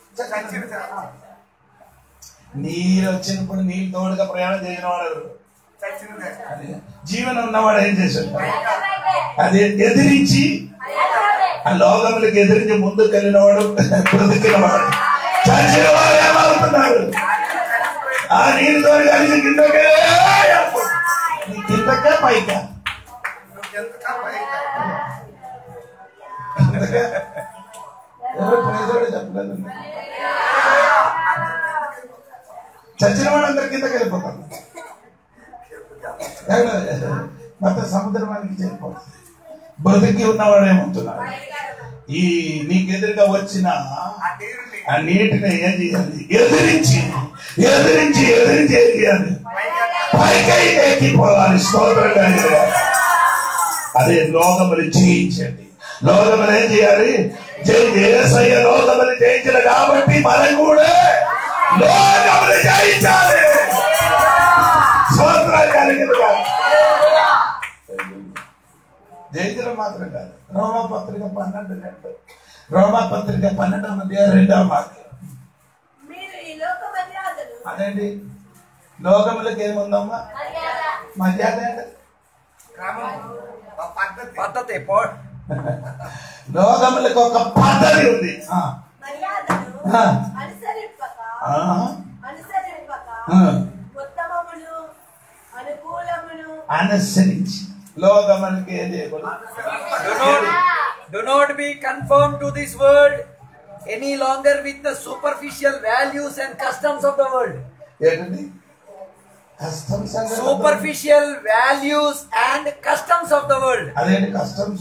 నీరు వచ్చినప్పుడు నీళ్ళు తోడుగా ప్రయాణం చేసిన వాడు ఎవరు అది జీవనం ఉన్నవాడు ఏం చేశాడు అది ఎదిరించి ఆ లోకములకు ఎదిరించి ముందుకు వెళ్ళిన వాడు బ్రతికిన వాడు చచ్చిన వాడు ఏమవుతున్నారు ఆ నీళ్ళతో కలిసి కిందకే నీ కిందకే పైకా కిందకే ఎవరు ప్రైజ్ చెప్పలేదు చచ్చిన వాళ్ళందరి కిందకి వెళ్ళిపోతారు మొత్తం సముద్రానికి చేరిపోతుంది బ్రతికి ఉన్నవాడు ఏమంటున్నాడు ఈ నీకు ఎదురుగా వచ్చిన ఆ నీటిని ఏం చేయాలి ఎదిరించి ఎదిరించి ఎదిరించి ఏం చేయాలి పైకి ఎక్కిపోవాలి స్తోత్రం కలిగిన అదే లోకములు జయించండి లోకములు ఏం చేయాలి జై- యేసయ్య లోకములు జయించిన కాబట్టి మనం కూడా లోకములు జయించాలి స్తోత్రాలు కలిగినగా జయించడం మాత్రం కాదు రోమపత్రిక పన్నెండు రెండు రోమపత్రిక పన్నెండవ అధ్యాయం రెండవ వాక్యం మీరు ఈ లోక మర్యాదలు అదేంటి లోకములకు ఏముందమ్మా మర్యాద మర్యాద ఏంటి క్రమం ఆ పద్ధతి పద్ధతి పో లోకములకు ఒక పద్ధతి ఉంది ఆ, మర్యాదలు ఆ. అనుసరింపక ఆ, అనుసరింపక ఆ. ఉత్తమములు అనుకూలములు అనుసరించి లోకములకి ఏం చేయకూడదు Do not, do not be conformed to this world any longer with the superficial values and customs of the world. ఏంటండి కష్టం సంగతి Superficial values and customs of the world. అదేంటి కస్టమ్స్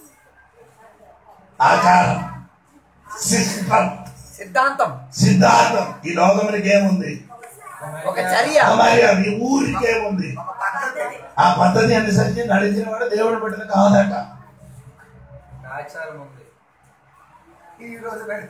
ఆచారం సిస్టమ్ సిద్ధాంతం సిద్ధాంతం ఈ లోకములకి ఏముంది ఒక చర్య మరి ఈ ఊరికి ఏముంది ఆ పద్ధతి అనుసరించి నడిచిన వాడు దేవుడు పెట్టిన కాదట ఆచారం ఉంది ఈ రోజు నడిచి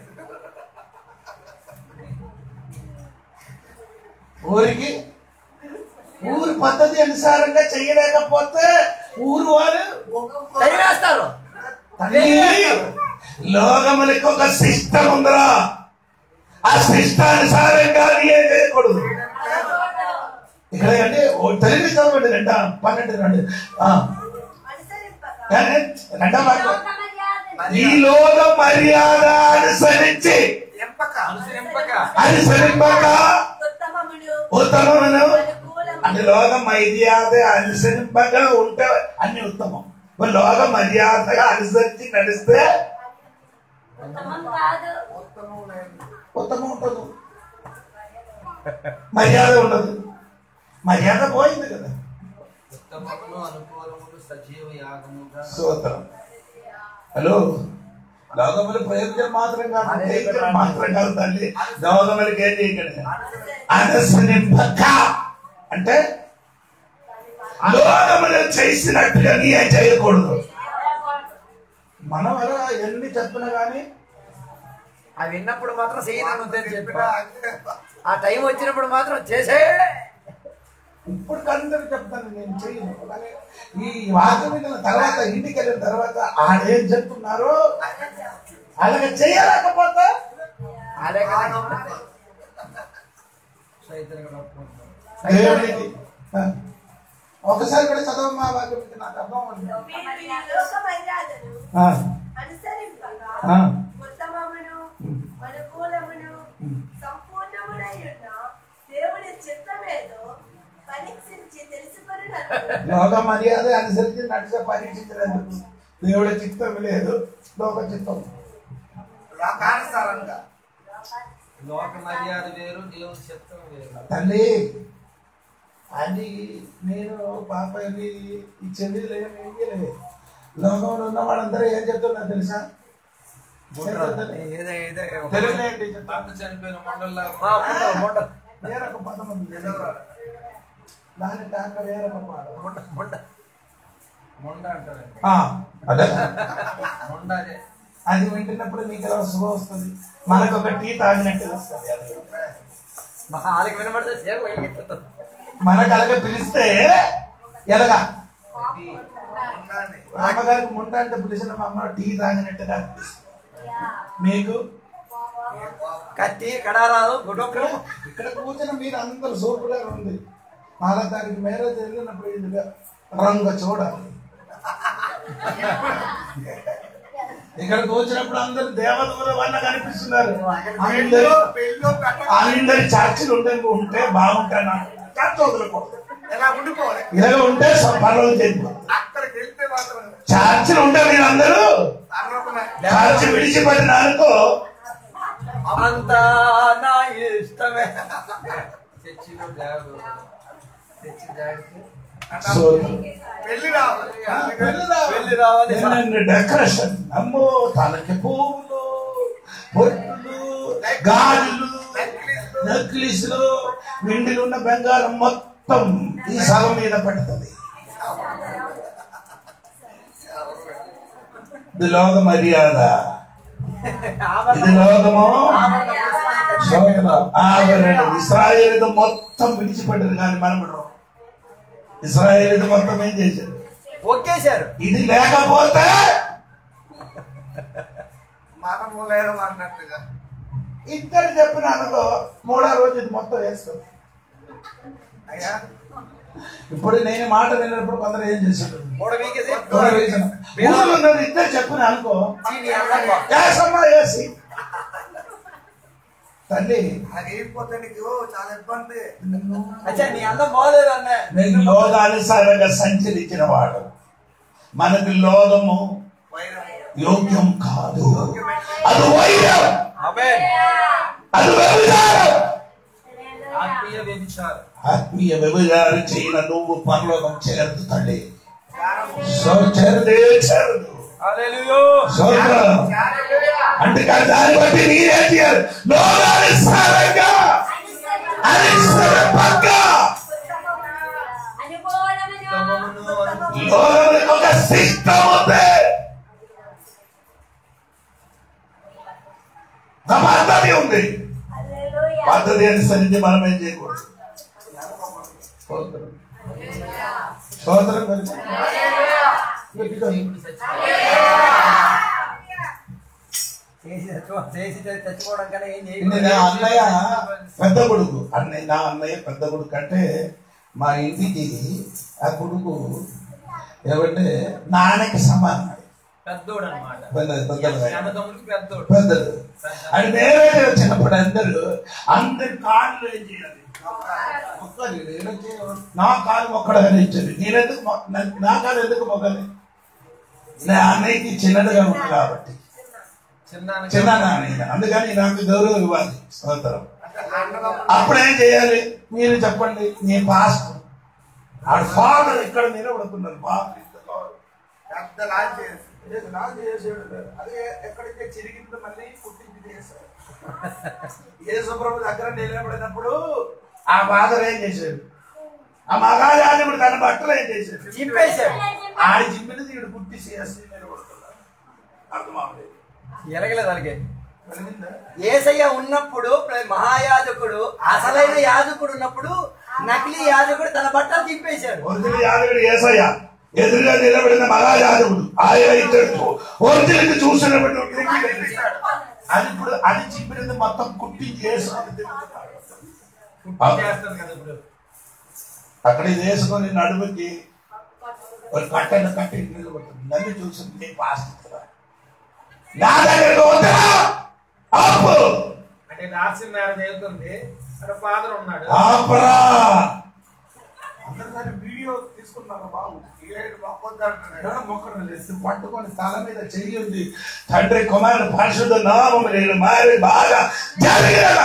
ఊరికి ఊరి పద్ధతి అనుసారంగా చేయలేకపోతే ఊరు వారు చదివేస్తారు తల్లి, లోకములకి ఒక సిస్టమ్ ఉందిరా ఆ సిస్టానుసారంగా ఏం చేయకూడదు ఇక్కడ అంటే ఓ తెలుగు చదవండి రెండ పన్నెండు రెండు ఆ, అనుసరింపక కానీ రెండో మాట లోక మర్యాద ఈ లోక మర్యాద అనుసరించి ఎంపక అనుసరింపక అనుసరింపక ఉత్తమములు ఉత్తమమును అనుకూలములు అంటే లోక మర్యాద అనుసరింపగా ఉంటే అన్ని ఉత్తమం మరి లోక మర్యాదగా అనుసరించి నడిస్తే ఉత్తమం కాదు ఉత్తమం ఉండదు మర్యాద ఉండదు మర్యాద పోయింది కదా ఉత్తమములు అనుకూలములు సజీవ యాగముగా సూత్రం హలో లోకములు ప్రయోజనం మాత్రం కాదు జయించడం మాత్రం కాదు తల్లి లోకములకి ఏం చేయకండి అనుసరింపక అంటే లోకములు చేసినట్టుగా నీ ఏం చేయకూడదు మనం అలా ఎన్ని చెప్పినా కానీ అవి విన్నప్పుడు మాత్రం చేయను చెప్పినా చెప్పా అంతే. ఆ టైం వచ్చినప్పుడు మాత్రం చేసే ఇప్పుడు అందరూ చెప్తాను నేను చేయను అలాగే ఈ వాక్యం విన్న తర్వాత ఇంటికి వెళ్ళిన తర్వాత ఆడేం చెప్తున్నారో అలాగే చేయలేకపోతే అలాగే దేవుడికి ఆ, ఒకసారి కూడా చదవమ్మా వాక్యం ఇది నాకు అర్థం అవ్వలేదు. మీరు ఈ లోక మర్యాదలు ఆ, అనుసరింపక ఆ. ఉత్తమమును అనుకూలమును సంపూర్ణమునై ఉన్న దేవుని చిత్తమేదో పరీక్షించి తెలుసుకున్నట్టు లోక మర్యాద అనుసరించి నడిచే పరీక్షించలేదు దేవుడి చిత్తం లేదు లోక చిత్తం లోకానుసారంగా లోక మర్యాద వేరు దేవుని చిత్తం వేరు తల్లి అది నేను పాపని ఇచ్చేది లేదు ఇయ్యలేదు లోకంలో ఉన్న వాళ్ళందరూ ఏం చెప్తున్నారు తెలుసా ఏదో ఏదో తెలుగులో ఏంటి చెప్తా? భర్త చనిపోయిన మొండల్లా ఆ, మొండలు, మొండలు. వేరొక పదం ఉంది దాని కాక వేరొక పదం మొండ మొండ మొండ అంటారండి ఆ, అదే మొండ అదే అది వింటున్నప్పుడు నీకు ఎలా సుఖం వస్తుంది మనకు ఒక టీ తాగినట్టు వస్తుంది అది మా వాళ్ళకి వినబడితే సేపు వెళ్ళిపోతుంది మనకు అలాగే పిలిస్తే ఎలాగా ఉండాలి. అమ్మగారికి ముంట అంటే పిలిచిన మా అమ్మ టీ తాగినట్టుగా అనిపిస్తుంది మీకు కత్తి కడారాలు గుడొక్కలు ఇక్కడ కూర్చున్న మీరు అందరు సూపర్గా ఉంది నాలుగో తారీఖు మ్యారేజ్ జరిగినప్పుడు ఇదిగా రంగు చూడాలి ఇక్కడ కూర్చున్నప్పుడు అందరు దేవతల వల్ల కనిపిస్తున్నారు అందరు పెళ్ళో పెళ్ళో పెట్ట అందరి చర్చిలు ఉంటే ఉంటే బాగుంటాను చర్చ వదులుకోవద్దు ఎలా ఉండిపోవాలి ఇలాగ ఉంటే పర్వాలేదు చెప్పు అక్కడికి వెళ్తే మాత్రం చర్చిలు ఉంటే మీరందరూ అర్హమే. చర్చి విడిచిపెట్టిన అనుకో అంతా నా ఇష్టమే చర్చిలో దేవుడు చర్చి దేవుడికి సో పెళ్లి రావాలి వెళ్ళి రావాలి. ఏమన్నా డెకరేషన్ అమ్మో తలకి పువ్వులు పొట్టులు గాజులు నక్లీసులు వెండిలు ఉన్న బంగారం మొత్తం ఈ సభ మీద పడుతుంది ఇది లోక మర్యాద ఇది లోకము శోభన ఆవరణ ఇస్రాయేల్ మొత్తం విడిచిపెట్టారు కానీ మనం ఇస్రాయేల్ మొత్తం ఏం చేశారు ఒకేశారు ఇది లేకపోతే మనము లేదు అన్నట్టుగా ఇద్దరు చెప్పిన అనుకో మూడో రోజు ఇది మొత్తం వేస్తాం అయ్యా ఇప్పుడు నేను మాట విన్నప్పుడు కొందరు ఏం చేశారు మూడు వీకేసి మూడో రోజున ఊళ్ళో ఉన్నది ఇద్దరు చెప్పిన అనుకో చీని అర్థం వేసమ్మా వేసి తల్లి అది అయిపోతే నీకు చాలా ఇబ్బంది అచ్చా నీ అందం బాగలేదు అన్న నేను లోకానుసారంగా సంచరించిన వాడు మనకి లోకము వైరం యోగ్యం కాదు అది వైరం ఆమేన్ అది వ్యభిచారం ఆత్మీయ వ్యభిచారం ఆత్మీయ వ్యభిచారం చేయన నువ్వు పరలోకం చేరదు తల్లి జ్ఞానము సో చేరదే చేరదు హల్లెలూయా సోదరం అందుకని దాన్ని బట్టి నేనేం చేయాలి లోకానుసారంగా అనుసర పక్క లోకానికి ఒక సిస్టమ్ ఉంది ఒక పద్ధతి ఉంది పద్ధతి అనుసరించి మనం ఏం చేయకూడదు స్తోత్రం. స్తోత్రం కలుగు. గట్టిగా. చేసి చచ్చిపో- చేసి చచ్చి- చచ్చిపోవడం కన్నా ఏం ఇది నా అన్నయ్య పెద్ద కొడుకు అన్నయ్య నా అన్నయ్య పెద్ద కొడుకు అంటే మా ఇంటికి ఆ కొడుకు ఏమంటే నాన్నకి సమానం పెద్దోడు అనమాట పెద్ద పెద్దలు అన్నదమ్ములకి పెద్దోడు పెద్దలు అని నేనే వచ్చినప్పుడు అందరూ అందరి కాళ్ళు ఏం చేయాలి మొక్కాలి. నేను చేయను. నా కాలు మొక్కడగానే ఇచ్చారు నేనెందుకు మొ- నా- నా కాలు ఎందుకు మొక్కాలి నా అన్నయ్యకి చిన్నదిగా ఉంది కాబట్టి చిన్న చిన్న నాన్న అందుకని నాకు గౌరవం ఇవ్వాలి స్తోత్రం అంటే అన్నదమ్ములు అప్పుడు ఏం చేయాలి మీరు చెప్పండి నీ పాస్టర్ ఆ ఫాదర్ ఇక్కడ నిలబడుతున్నారు బాబు పెద్ద లాంచ్ చేసి ఏది నాకు చేసాడు అదే ఎక్కడైతే చిరిగిందో మళ్ళీ పుట్టించి చేశాడు యేసుప్రభు దగ్గర నిలబడినప్పుడు ఆ ఫాదర్ ఏం చేశాడు ఆ మగాజాజముడు తన బట్టలు ఏం చేశాడు చింపేశాడు ఆడి జిమ్మిని తీడు పుట్టి చేసి నిలబడుతున్నాడు అర్థమవుతుంది ఎలగలేదు అలాగే కలిగిందా? ఏసయ్య ఉన్నప్పుడు ప్ర- మహాయాజకుడు అసలైన యాజకుడు ఉన్నప్పుడు నకిలీ యాజకుడు తన బట్టలు చింపేశాడు ఒరిజినల్ యాదవుడు ఏసయ్య ఎదురుగా నిలబడిన మహాయాదవుడు ఆయన ఇద్దరు ఒరిజినల్ చూసినప్పుడు అది ఇప్పుడు అది చింపినది మొత్తం కుట్టి చేసుకొని తిరుగుతున్నాడు. చేస్తాను కదా ఇప్పుడు అక్కడ ఇది వేసుకొని నడుముకి ఒక కట్టెను కట్టి నిలబడుతుంది నన్ను చూసి నీ పాస్టర్ నా దగ్గరకు వద్దా ఆపు అంటే నార్సింగ్ మ్యారేజ్ అవుతుంది అక్కడ ఫాదర్ ఉన్నాడు ఆపరా అందరు దాన్ని వీడియో తీసుకున్నారు బాబు ఏడు మొక్కొద్దంటున్నాడు ఎవరో మొక్కను లేసి పట్టుకొని తల మీద చెయ్యింది తండ్రి కుమారుడు పరిశుద్ధ నామము నేను మారి బాగా జరిగిన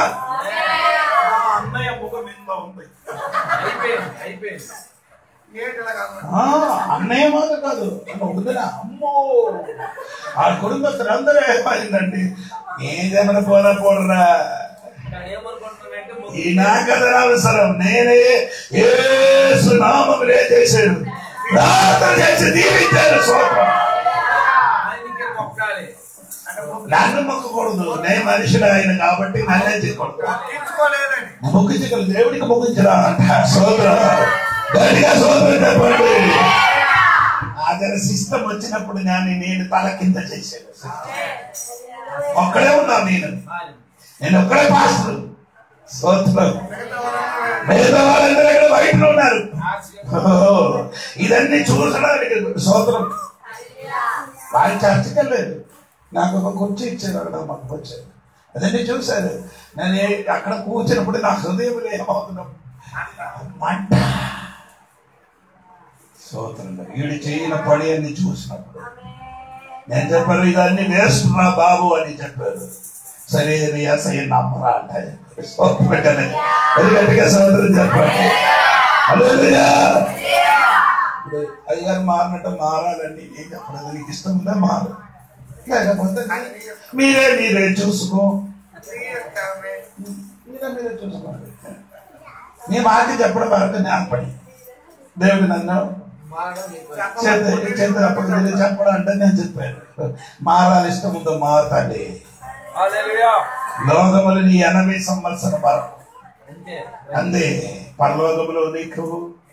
అన్నయ్య ముఖం మీద ఉంది అయిపోయింది అయిపోయింది ఏటిలా కాదు ఆ, అన్నయ్య మాట కాదు అమ్మ వదిన అమ్మో ఆ కుటుంబస్తులందరూ ఏమైందండి ఏదేమైనా పోరా పోడరా ఇక్కడ ఏమనుకుంటున్నానంటే ముందు ఈ నాకథ అవసరం నేనే ఏసు నామములే చేశాడు ప్రార్థన చేసి దీవించారు సోత్రం ఆయనకే మొక్కాలి నన్ను మొక్కకూడదు నేను మనుషుడు ఆయన కాబట్టి నన్నే చేయకూడదు తీర్చుకోలేదని మొక్కించగలరు దేవుడికి మొక్కించరా అంట సోదర గట్టిగా సోదరు చెప్పండి అదే సిస్టమ్ వచ్చినప్పుడు నేను నేను తల కింద చేశాను ఒక్కడే ఉన్నాను నేను నేను ఒక్కడే పాస్టర్ సోదరు మిగతా వాళ్ళందరూ ఇక్కడ బయట ఉన్నారు ఓహో, ఇదన్నీ చూసడానికి సోదరం వాళ్ళు చర్చకి వెళ్ళలేదు నాకు ఒక కుర్చీ ఇచ్చారు అక్కడ మాకు వచ్చారు అదన్నీ చూశారు నేను ఏ- అక్కడ కూర్చున్నప్పుడు నా హృదయం ఏమవుతున్నాం మంట సోదరం వీడు చేయని పని అన్ని చూసినప్పుడు నేను చెప్పాను ఇదన్నీ వేస్తున్నా బాబు అని చెప్పారు సరే నీ అసహ్య నమ్మరా అంట చెప్పారు. సోదరం పెట్టాను. అది గట్టిగా సోదరం చెప్పండి హల్లెలూయా. ఇప్పుడు అయ్యారు మారినట్టు మారాలండి ఏం చెప్పలేదు నీకు ఇష్టం ఉందా మారు లేకపోతే మీరే మీరే చూసుకో తీర్చామే. మీరే మీరే చూసుకోండి నీ మాట చెప్పడం వరకు జ్ఞాపడి దేవుడు నన్ను మారడం నీకు చేత చేతనప్పుడు మీరు చెప్పడం అంటే నేను చెప్పాను మారాలి ఇష్టం ఉందో మారుతాండి Hallelujah. లోకములు నీ ఎనభై సంవత్సరం వరకు అంతే అందే పరలోకములో నీకు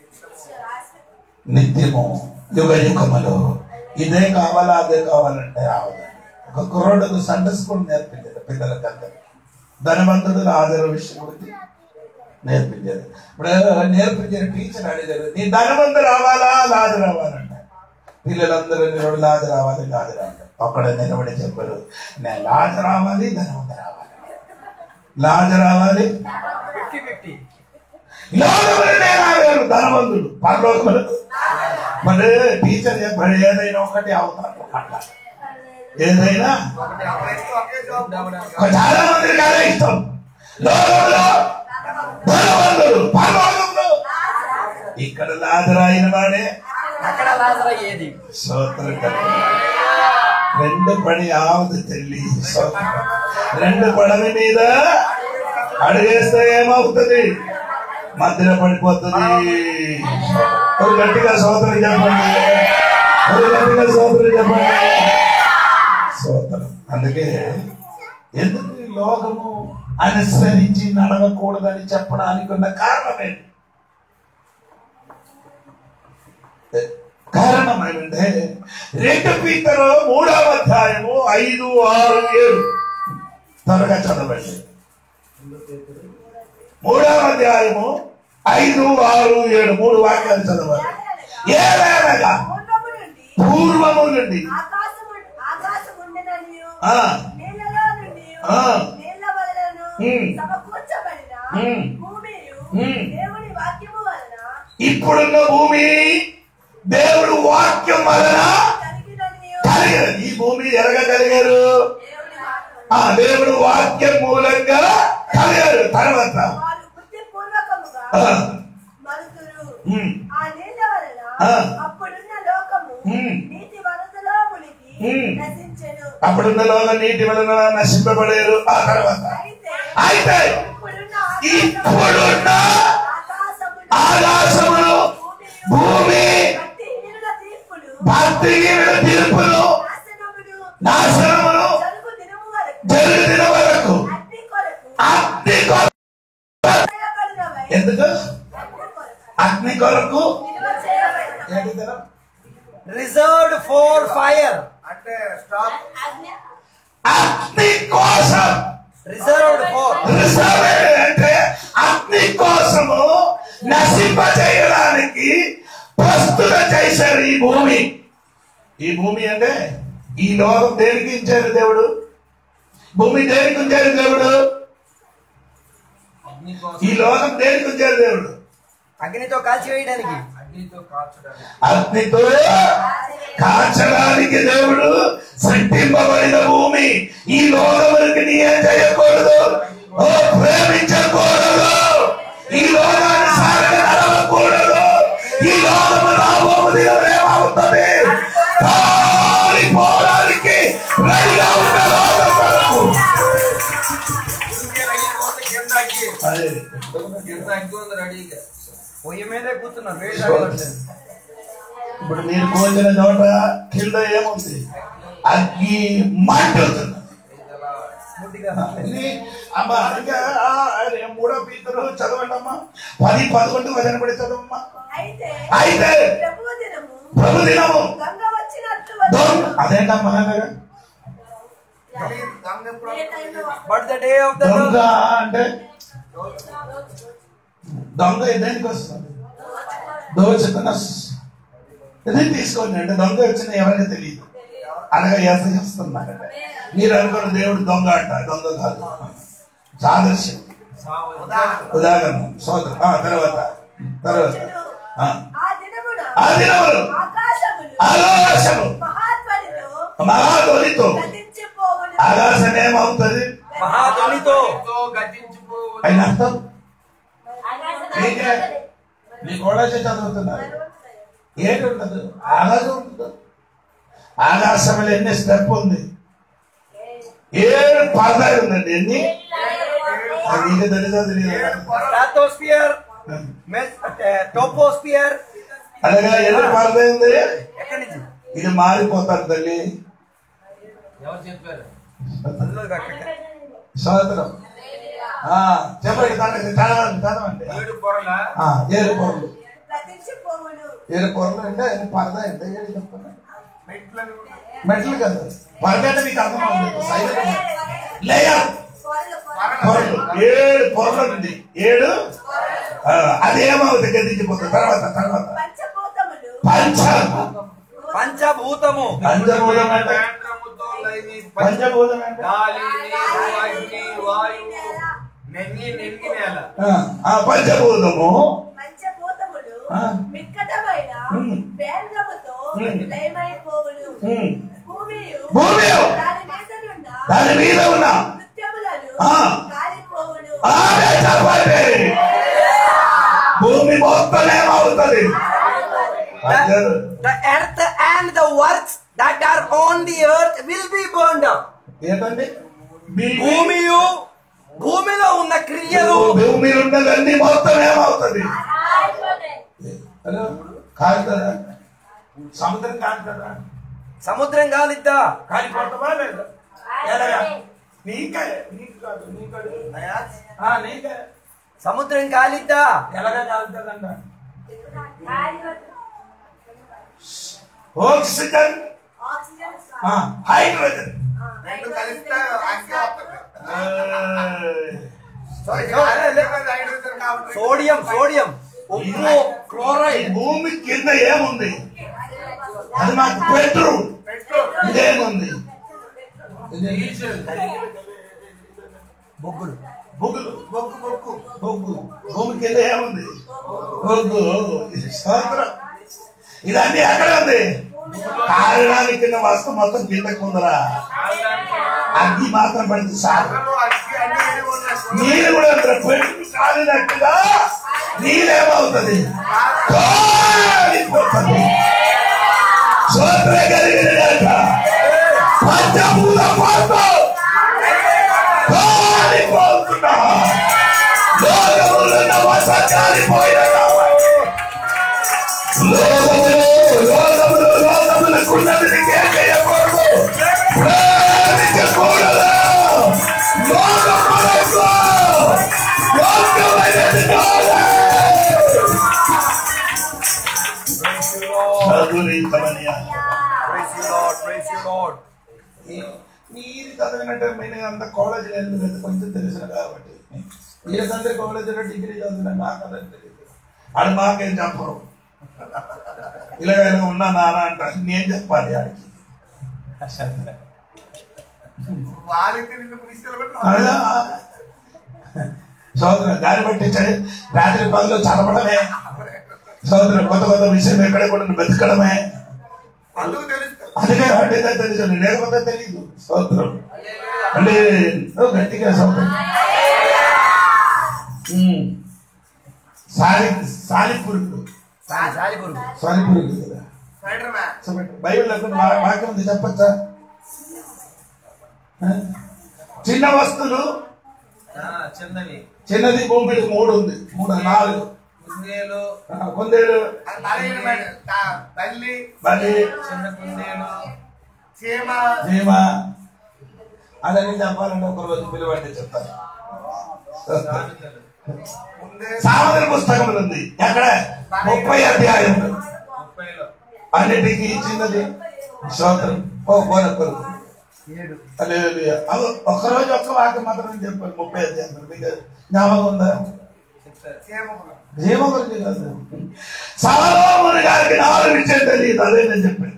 నిత్యము యుగ యుగములు ఇదే కావాలా అదే కావాలంటే రావదు ఒక కుర్రోడుకు సండే స్కూల్ నేర్పించారు పిల్లలకి అందరు ధనవంతుడు హాజరు విషయం గురించి నేర్పించారు ఇప్పుడు నేర్పించిన టీచర్ అడిగారు నీ ధనవంతు రావాలా లాజు రావాలంట పిల్లలందరూ నిలబడి లాజు రావాలి లాజు రావాలి ఒక్కడ నిలబడి చెప్పారు నేను లాజు రావాలి ధనవంతు రావాలి లాజు రావాలి 50-50. లోకములు నేరాగారు ధనవంతుడు పరలోకములు మరి టీచర్ చెప్పాడు ఏదైనా ఒకటి అవుతాడు అట్లా ఏదైనా ఒకటి అబ్బాయికి ఒకే జాబ్ చాలా మందికి అదే ఇష్టం లోకంలో ధనవంతుడు పరలోకంలో ఇక్కడ లాజరాయిన వాడే అక్కడ లాజర్ అయ్యేది స్తోత్రం కలుగు. రెండు పడి ఆవదు తెల్లి స్తోత్రం. రెండు పడవ మీద అడిగేస్తే ఏమవుతుంది మధ్యలో పడిపోతుంది ఒక గట్టిగా సోదరు చెప్పండి ఒక గట్టిగా సోదరు చెప్పండి సోదరం అందుకే ఎందుకు ఈ లోకము అనుసరించి నడవకూడదని చెప్పడానికి ఉన్న కారణం ఏంటి కారణం ఏమంటే రెండు పీతరు మూడవ అధ్యాయము ఐదు ఆరు ఏడు త్వరగా చదవండి మూడవ అధ్యాయము ఐదు ఆరు ఏడు మూడు వాక్యాలు చదవాలి ఏదైనా పూర్వము నుండి పూర్వము నుండి ఆకాశము ఆకాశముండెననియు, ఆ. నీళ్లలో నుండి ఆ. నీళ్ల వలనను ఉమ్. సమకూర్చబడిన ఉమ్. భూమియు ఉమ్. దేవుని వాక్యము వలన ఇప్పుడున్న భూమి దేవుడు వాక్యం వలన కలిగిననియు కలిగారు ఈ భూమి ఎరగగలిగారు దేవుని వాక్యము ఆ దేవుడు వాక్యం మూలంగా కలిగారు తర్వాత వారు బుద్ధిపూర్వకముగా ఆ. మనుషులు ఉమ్. ఆ నీళ్ల వలన ఆ. అప్పుడున్న లోకము ఉమ్. నీటి వరదలో మునిగి ఉమ్. నశించెను అప్పుడున్న లోక నీటి వలన నశింపబడారు ఆ తర్వాత అయితే అయితే ఇప్పుడున్న ఇప్పుడున్న ఆకాశములు ఆకాశములు భూమి భక్తి హీనుల తీర్పులు భక్తిహీనుల తీర్పులు నాశనములు నాశనములు జరుగు దినము వరకు జరిగిన వరకు అగ్ని కొరకు అగ్ని కొరకు చేయబడినవై ఎందుకు అగ్ని కొరకు అగ్ని కొరకు నిలువ చేయబడినవై ఏంటి దినం? రిజర్వ్డ్ ఫర్ ఫైర్ అంటే స్టాప్ అగ్ని అగ్ని కోసం రిజర్వ్డ్ ఫర్ రిజర్వ్ అంటే అగ్ని కోసము నశింపజేయడానికి ప్రస్తుత చేశారు ఈ భూమి ఈ భూమి అంటే ఈ లోకం దేనికి ఇచ్చారు దేవుడు భూమి దేనికి ఉంచారు దేవుడు అగ్ని కోసం ఈ లోకం దేనికి ఉంచారు దేవుడు అగ్నితో కాల్చివేయడానికి అగ్నితో కాల్చడానికి అగ్నితో కాల్చడానికి దేవుడు సృష్టింపబడిన భూమి ఈ లోకములకి నీ ఏం చేయకూడదు ఓ ప్రేమించకూడదు ఈ లోకాన్ని సాగని నడవకూడదు ఈ లోకము రాబోవు దినం ఏమవుతుంది కాలిపోవడానికి రెడీగా ఉన్న లోకం కొరకు. కిందకి అదే. కింద అగ్గి ఉంది రెడీగా పొయ్యి మీదే కూర్చున్నారు వేడి తగలట్లేదు. ఇప్పుడు మీరు కోసిన చోట కింద ఏముంది అగ్గి మంటుతుంది ముట్టిగా ఇది అమ్మా ఇంకా ఆ, అరే, మూడో పీతరు చదవండి అమ్మా పది పదకొండు వచన పడి చదవమ్మా అయితే అయితే ప్రభు దినము ప్రభు దినము గంగ వచ్చినట్లు దొంగ వచ్చును. అదేంటమ్మా తెలియదు దొంగ ఎప్పుడు ఏ టైంలో వస్తుందో. But the day of the దొంగ అంటే దొంగ దేనికి వస్తుంది దోచుకున్న ఇది తీసుకోండి అంటే దొంగ వచ్చిన ఎవరికి తెలియదు అనగా ఎంత చేస్తున్నారంటే మీరు అనుకున్న దేవుడు దొంగ అంట దొంగ కాదు సాదృశ్యం ఉదాహరణ సోదరు ఆ, తర్వాత తర్వాత ఆ. ఆ దినమున ఆ దినములు ఆకాశములు ఆకాశము మహాధ్వనితో మహాధ్వనితో గతించిపోవును. ఆకాశం ఏమవుతుంది మహాధ్వనితో గతించిపోవచ్చు అయిన అర్థం ఆకాశం ఏంటి? మీ కోడేసి చదువుతున్నారు ఏంటి ఉండదు ఆకాశం ఉండదు ఆకాశంలో ఎన్ని స్టెప్ ఉంది ఏడు పరదాలు ఉందండి ఎన్ని అది నీకు తెలుసా తెలియదు స్ట్రాటోస్ఫియర్ టోపోస్ఫియర్ అలాగా ఎదురు పరదైంది ఎక్కడి నుంచి ఇది మారిపోతారు తల్లి ఎవరు చెప్పారు అందులోకి అక్కడ స్వాతంత్రం ఆ, చెప్పండి చదవండి చదవండి చదవండి ఏడు పొరల ఆ, ఏడు పొరలు ప్రతించిపోవును ఏడు పొరలు అంటే ఆయన పరద ఎంత ఏడు చెప్పండి మెట్లను మెట్లు కదా పరద అంటే మీకు అర్థం అవుతుంది సైలెంట్ లేయర్ పొరలు పొరలు పొరలు ఏడు పొరలు ఉంది ఏడు ఆ, అదేమవుతుంది గదించిపోతుంది తర్వాత తర్వాత పంచభూతములు పంచ పంచభూతము పంచభూతం అంటే కేంద్రముతో లైని పంచభూతం అంటే గాలి నీరు అగ్ని వాయువు నెంగి నెంగి నేల ఆ, ఆ పంచభూతము పంచభూతములు ఆ. మిక్కటమైన ఉమ్. వేంద్రముతో ఉమ్. లయమైపోవును ఉమ్. భూమియు భూమి దాని మీదనున్న దాని మీద ఉన్న నృత్యములను ఆ. కాలిపోవును ఆమె చెప్పండి భూమి మొత్తం ఏమవుతుంది పంచరు. The earth and the works that are on the earth will be burned up. ఏంటండి భూమి భూమియు భూమిలో ఉన్న క్రియలు భూమి ఉన్నదన్నీ మొత్తం ఏమవుతుంది హలో కాలుతుందా సముద్రం కాలుతుందా సముద్రం కాలిద్దా కాలిపోతామా లేదా ఎలాగా నీకే నీకు కాదు నీకు ఆ నీకే సముద్రం కాలిద్దా ఎలాగా కాలుతుందంట ఆక్సిజన్ ఆక్సిజన్ ఆ, హైడ్రోజన్ రెండు కలిస్తే అగ్గి వస్తుంది హైడ్రోజన్ కాబట్టి సోడియం సోడియం ఉప్పు ఈ క్లోరైడ్ భూమి కింద ఏముంది అది మాకు పెట్రోల్ పెట్రోల్ ఇదేముంది బొగ్గులు బొగ్గులు బొగ్గు బొగ్గు బొగ్గు భూమి కింద ఏముంది బొగ్గు ఇది స్తోత్రం ఇదన్నీ ఎక్కడ ఉంది కారణానికి కింద వస్తు మొత్తం కిందకు ఉందరా అగ్గి మాత్రం పడింది సార్ అగ్గి అన్ని ఉన్నాయి. నీళ్ళు కూడా అందులో పెట్టి కాలినట్టుగా నీళ్ళేమవుతుంది కాలిపోతుంది స్తోత్ర కలిగిన పంచభూత పాత్ర కాలిపోతున్నా లోకములో వస కాలిపోయిన లోకములో లోకములో లోకములకున్నది కేకయకూడదు ప్రేమించకూడదు లోకములకు లోకమైనది కాదు. చదువురీతమనియా. Praise you, Lord. Praise you, Lord. మీరు చదివినట్టు నేను అంత కాలేజీలో వెళ్ళలేదు కొంచెం తెలుసు కాబట్టి మీరందరూ కాలేజీలో డిగ్రీ చదివిన నాకు అదే తెలియదు అది మాకేం చెప్పరు ఇలాగ ఇలా ఉన్నా నాన్న అంట నేను చెప్పాలి ఆడికి వాళ్ళకి నిన్ను పులిస్తలు కూడా అలా సోదరు దారి పట్టించాడు రాత్రి పగలు చదవడమే సోదరు కొత్త కొత్త విషయం ఎక్కడ కూడా బతకడమే అందుకు తెలుస్తుంది అందుకే అంటే తెలుసు లేకపోతే తెలియదు సోదరం అంటే ఓ గట్టిగా సోదరం ఉమ్. సాలి సాలి పురుగులు సాలి సాలి పురుగు సాలి పురుగులు కదా స్పైడర్ మ్యాన్ చెప్పండి బైబిల్ వాక్యం ఉంది చెప్పచ్చా ఆ? చిన్న వస్తువులు ఆ, చిన్నవి చిన్నది భూమికి మూడు ఉంది మూడు నాలుగు కుందేలు ఆ, కొందేలు బలహీనమైన త- తల్లి బలి చిన్న కుందేలు చీమ భీమ అదని చెప్పాలంటే ఒక రోజు పిలువండి చెప్తాను సామెతలు ముందే సామెతల పుస్తకం ఉంది ఎక్కడ ముప్పై అధ్యాయం ముప్పైలో అన్నిటికీ చిన్నది స్తోత్రం ఓ పోన కొరకు ఏడు హల్లెలూయా. అవు ఒక్కరోజు ఒక్క వాక్యం మాత్రం చెప్పాను ముప్పై అధ్యాయం మీకు జ్ఞాపకం ఉందా చెప్తారు చీమ కూడా. జీవ గురించి కాదు సలోముని గారికి నాలుగు విషయం తెలియదు అదే నేను చెప్పాను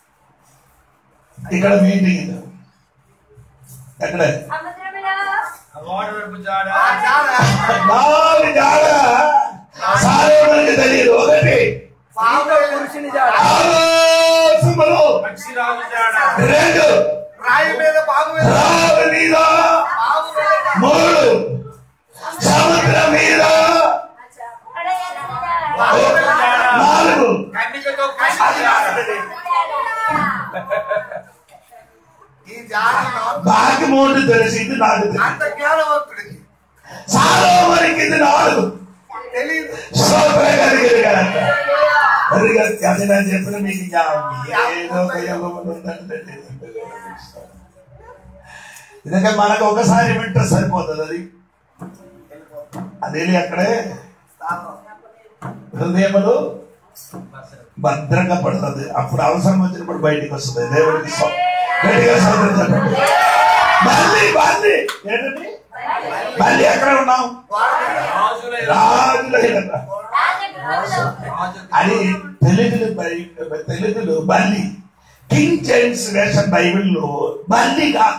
ఇక్కడ మీటింగ్ ఇది. ఎక్కడ సముద్రములో ఆ వాడు వైపు జాడ ఆ జాడ నాలుగు జాడ సలోమునికి తెలియదు ఒకటి స్త్రీతో పురుషుని జాడ ఆలోచనలు పక్షిరాజు జాడ రెండు రాయి మీద బాగు మీద రావి మీద బాగు మీద మూడు సముద్రం మీద నాలుగు కన్నికతో అది కన్నిక జాడ ఈ జాడలో బాకి మూడు తెలిసి ఇది నాకు తెలియదు అంత జ్ఞానవంతుడికి సాలోమునికి ఇది నాలుగు తెలియదు స్తోత్రం కలిగింది కనుక అదిగా అది నేను చెప్పిన మీకు జ్ఞాపకం ఏదో ఒక యోగం ఉందంటే ఇదకే మనకు ఒకసారి వింటే సరిపోతుంది అది అది అక్కడే హృదయములు భద్రంగా పడుతుంది అప్పుడు అవసరం వచ్చినప్పుడు బయటికి వస్తుంది దేవుడికి స్వ- గట్టిగా సౌకర్యం చెప్పండి మళ్ళీ మళ్ళీ ఏంటండి మళ్ళీ ఎక్కడ ఉన్నాం రాజులై రాజులైన రాజు అని తెలుగులు బై- తెలుగులో బల్లి కింగ్ జేమ్స్ వేషన్ బైబిల్లో బల్లి కాదు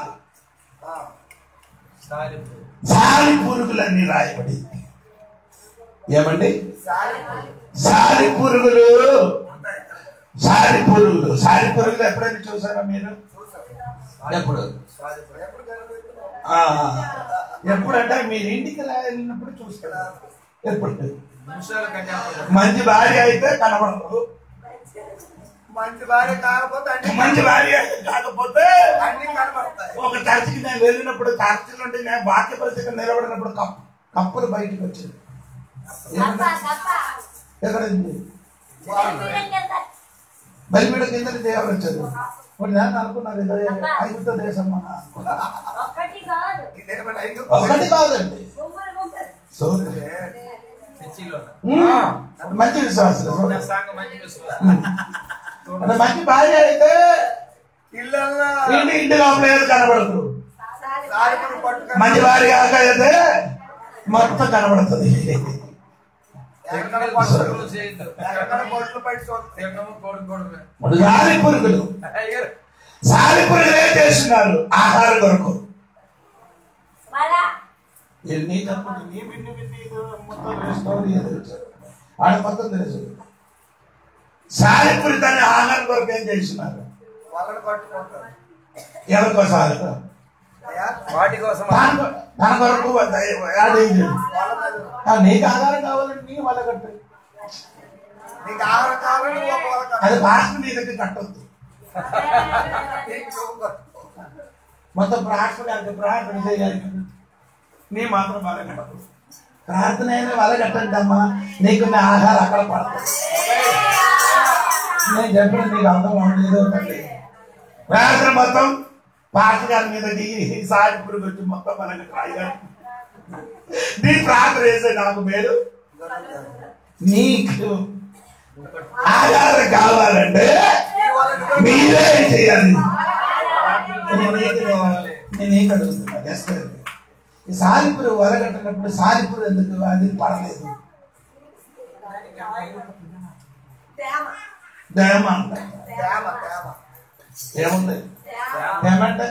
సాలిపు సాలి పురుగులన్నీ రాయబడింది ఏమండి సాలి పురుగులు సాలి పురుగులు సాలి పురుగులు ఎప్పుడైనా చూసారా మీరు ఎప్పుడు ఆ, ఎప్పుడంటే మీరు ఇంటికి వెళ్ళినప్పుడు చూస్తారు ఎప్పుడు నిమిషాల కంటే అప్పుడు మంచి భార్య అయితే కనబడరు మంచి భార్య కాకపోతే అన్ని మంచి భార్య కాకపోతే అన్ని కనబడతాయి ఒక చర్చికి నేను వెళ్ళినప్పుడు చర్చి నుండి నేను వాక్య పరిస్థితి నిలబడినప్పుడు కప్పు కప్పులు బయటకు వచ్చింది కప్ప కప్ప ఎక్కడ ఉంది చూడండి బలిపీడ కింద దేవాలు వచ్చారు ఇప్పుడు నేను అనుకున్నాను ఇదే ఐగుప్త దేశం మన అనుకున్నా. ఒక్కటి కాదు ఇదేమైనా ఐదు ఒకటి కాదండి గుంపులు గుంపులు సో చర్చిలో ఉమ్, మంచి విశ్వాసం ఉన్న సంఘం మంచి విశ్వాసం అంటే మంచి భార్య అయితే ఇళ్ళల్లో ఇంటి ఇంటి లోపల ఏది కనబడదు సారిపురు పట్టుకొని మంచి భార్య కాక అయితే మొత్తం కనబడుతుంది ఎక్కడ ఎక్కడ పట్టుకొని పట్టుకులు చేయొద్దు ఎక్కడ పొట్లు పట్టి చూస్తాయి ఎన్నో కోడి కోడి ఇప్పుడు సాలి పురుగులు అయ్యారు సాలి పురుగులు ఏం చేస్తున్నారు ఆహారం కొరకు మళ్ళా నీ తప్పుడు నీ విన్ని విన్ని ఇది మొత్తం స్టోరీ తెలుసు ఆడ మొత్తం తెలుసు సాలిపురి దాన్ని ఆహారం కొరకు ఏం చేస్తున్నారు వాళ్ళని పట్టుకుంటారు ఎవరికో సాలి అయ్యా వాటి కోసం తన తన కొరకు యాడ్ అయింది వాళ్ళ మీద ఆ, నీకు ఆధారం కావాలంటే నీ వాళ్ళ కట్టు నీకు ఆహారం కావాలని ఒక వాళ్ళకి అది భాష నీ దగ్గర కట్టొద్దు నీకు నువ్వు కట్టుకో. మొత్తం ప్రార్థన అంటే ప్రార్థన చేయాలి నీ మాత్రం వాళ్ళ కట్టదు ప్రార్థన అయినా వాళ్ళ కట్టండి అమ్మా నీకు నా ఆహారం అక్కడ పడుతుంది నేను చెప్పిన నీకు అర్థం అవ్వలేదు ఒకటి ప్రార్థన మొత్తం పాట గారి మీద దిగి సారి పురుగు వచ్చి మొత్తం మనకి రాయగారు నీ ప్రార్థన చేసే నాకు మేలు నీకు ఆధారం కావాలంటే మీరే చేయాలి నేను నీకు అడుగుతున్నా జస్ట్ ఈ సాలిపురు వరగట్టినప్పుడు సాలిపురు ఎందుకు అది పడలేదు తేమ దయమ అంట తేమ తేమ ఏముంది తేమ ఏమంటే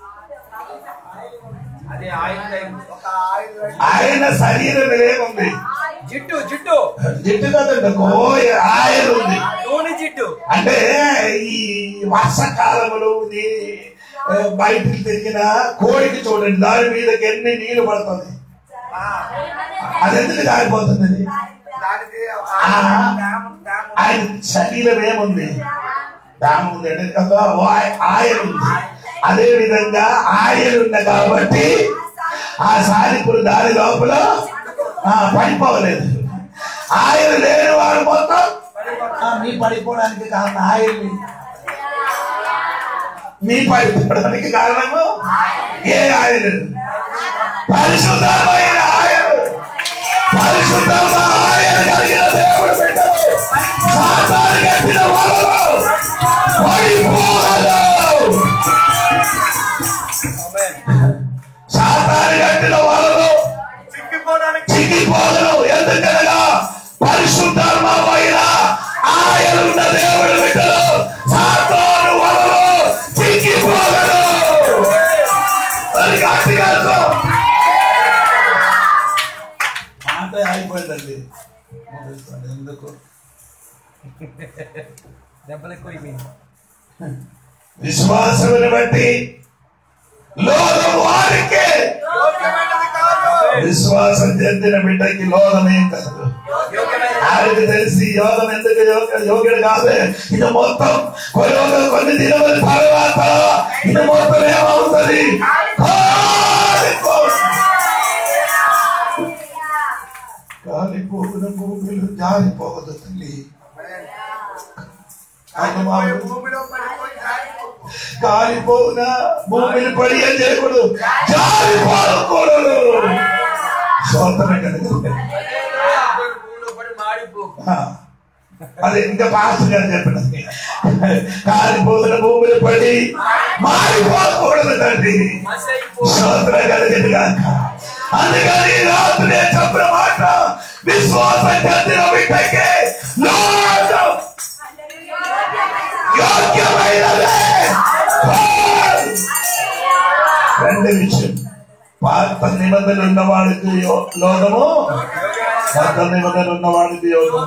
అదే ఆయిల్ టైం ఒక ఆయుధ ఆయన శరీరం ఏముంది జిట్టు జిట్టు జిట్టు కదండి కోయ ఆయన ఉంది నూనె జిట్టు అంటే ఈ వర్షకాలములు ఈ, ఆ, బయటికి తిరిగిన కోడికి చూడండి దాని మీదకి ఎన్ని నీళ్లు పడుతుంది అది ఎందుకు కాలిపోతుంది అది? దానికి ఆ. తేమ తేమ ఆయన శరీరం ఏముంది దాని ఉంది అంటే ఒక ఆయ- ఆయన ఉంది అదే విధంగా ఆయన ఉంది కాబట్టి ఆ సాలిపురు దాని లోపల ఆ, పడిపోలేదు ఆయన లేని వాడు మొత్తం ఆ, మీ పడిపోవడానికి కారణం ఆయన్ని మీ పడిపోవడానికి కారణము ఏ ఆయన పరిశుద్ధమైన ఆయన పరిశుద్ధమైన ఆయన కలిగిన దేవుడు బిడ్డలు సాతాను కట్టిన వలలో పడిపోగలరు. సాతాను కట్టిన వలలో చిక్కిపోవడానికి చిక్కిపోగలు ఎందుకనగా పరిశుద్ధమైన ఆయన ఉన్న దేవుడు బిడ్డలు సాతాను వలలో చిక్కిపోగలు అది గట్టిగా అర్థం. మాట అయిపోయిందండి ముగిస్తాను. ఎందుకు దెబ్బలు ఎక్కువైపోయింది విశ్వాసముని బట్టి లోకం వారికి యోగ్యమైనది కాదు విశ్వాసం చెందిన బిడ్డకి లోకమేం కాదు ఆయనకు తెలిసి యోగం ఎందుకు యోగ- యోగ్యుడు కాదు ఇది మొత్తం కొన్ని కొన్ని దినముల తర్వాత ఇది మొత్తం ఏమవుతుంది కాలిపో- కాలిపోకున భూమిలో జారిపోవద్దు తల్లి ఆయన మామూలు భూమిలో పడిపోయి కాలిపోకు. కాలిపోవున భూమిని పడి ఏం చేయకూడదు జారిపోకూడదు స్తోత్రం కలుగుతుంది భూమిలో పడి మాడిపోకు ఆ, అదే ఇంకా పాస్టర్ గారు చెప్పినది కాలిపోతున్న భూమిని పడి మారిపోకూడదు తండ్రి మసైపో స్తోత్రం కలిగింది కాక అందుకని ఈ రాత్రి నేను చెప్పిన మాట విశ్వాసం చెందిన బిడ్డకి లోకం యోగ్యమైనదే రెండు విషయం పాత నిబంధనలు ఉన్నవాడికి యో- లోకము కొత్త నిబంధనలు ఉన్నవాడికి యోగం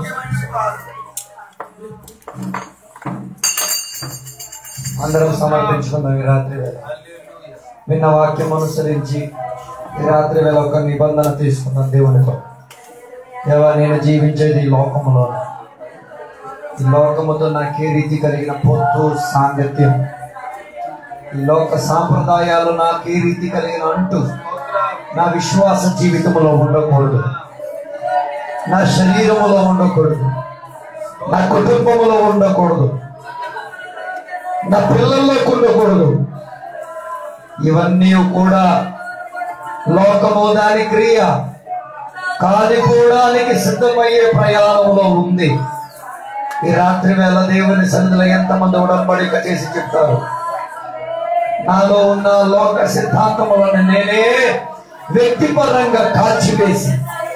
అందరం సమర్పించుకుందాం ఈ రాత్రి వేళ విన్న వాక్యం అనుసరించి ఈ రాత్రి వేళ ఒక నిబంధన తీసుకున్నాం దేవునితో దేవా నేను జీవించేది ఈ లోకములో ఈ లోకముతో నాకు ఏ రీతి కలిగిన పొత్తు సాంగత్యం ఈ లోక సాంప్రదాయాలు నాకు ఏ రీతి కలిగిన అంటూ నా విశ్వాస జీవితంలో ఉండకూడదు నా శరీరములో ఉండకూడదు నా కుటుంబములో ఉండకూడదు నా పిల్లల్లోకి ఉండకూడదు ఇవన్నీ కూడా లోకము దాని క్రియ కాలిపోవడానికి సిద్ధమయ్యే ప్రయాణంలో ఉంది ఈ రాత్రి వేళ దేవుని సన్నిధిలో ఎంతమంది ఉడంబడిక చేసి చెప్తారు నాలో ఉన్న లోక సిద్ధాంతములను నేనే వ్యక్తిపరంగా కాల్చివేసి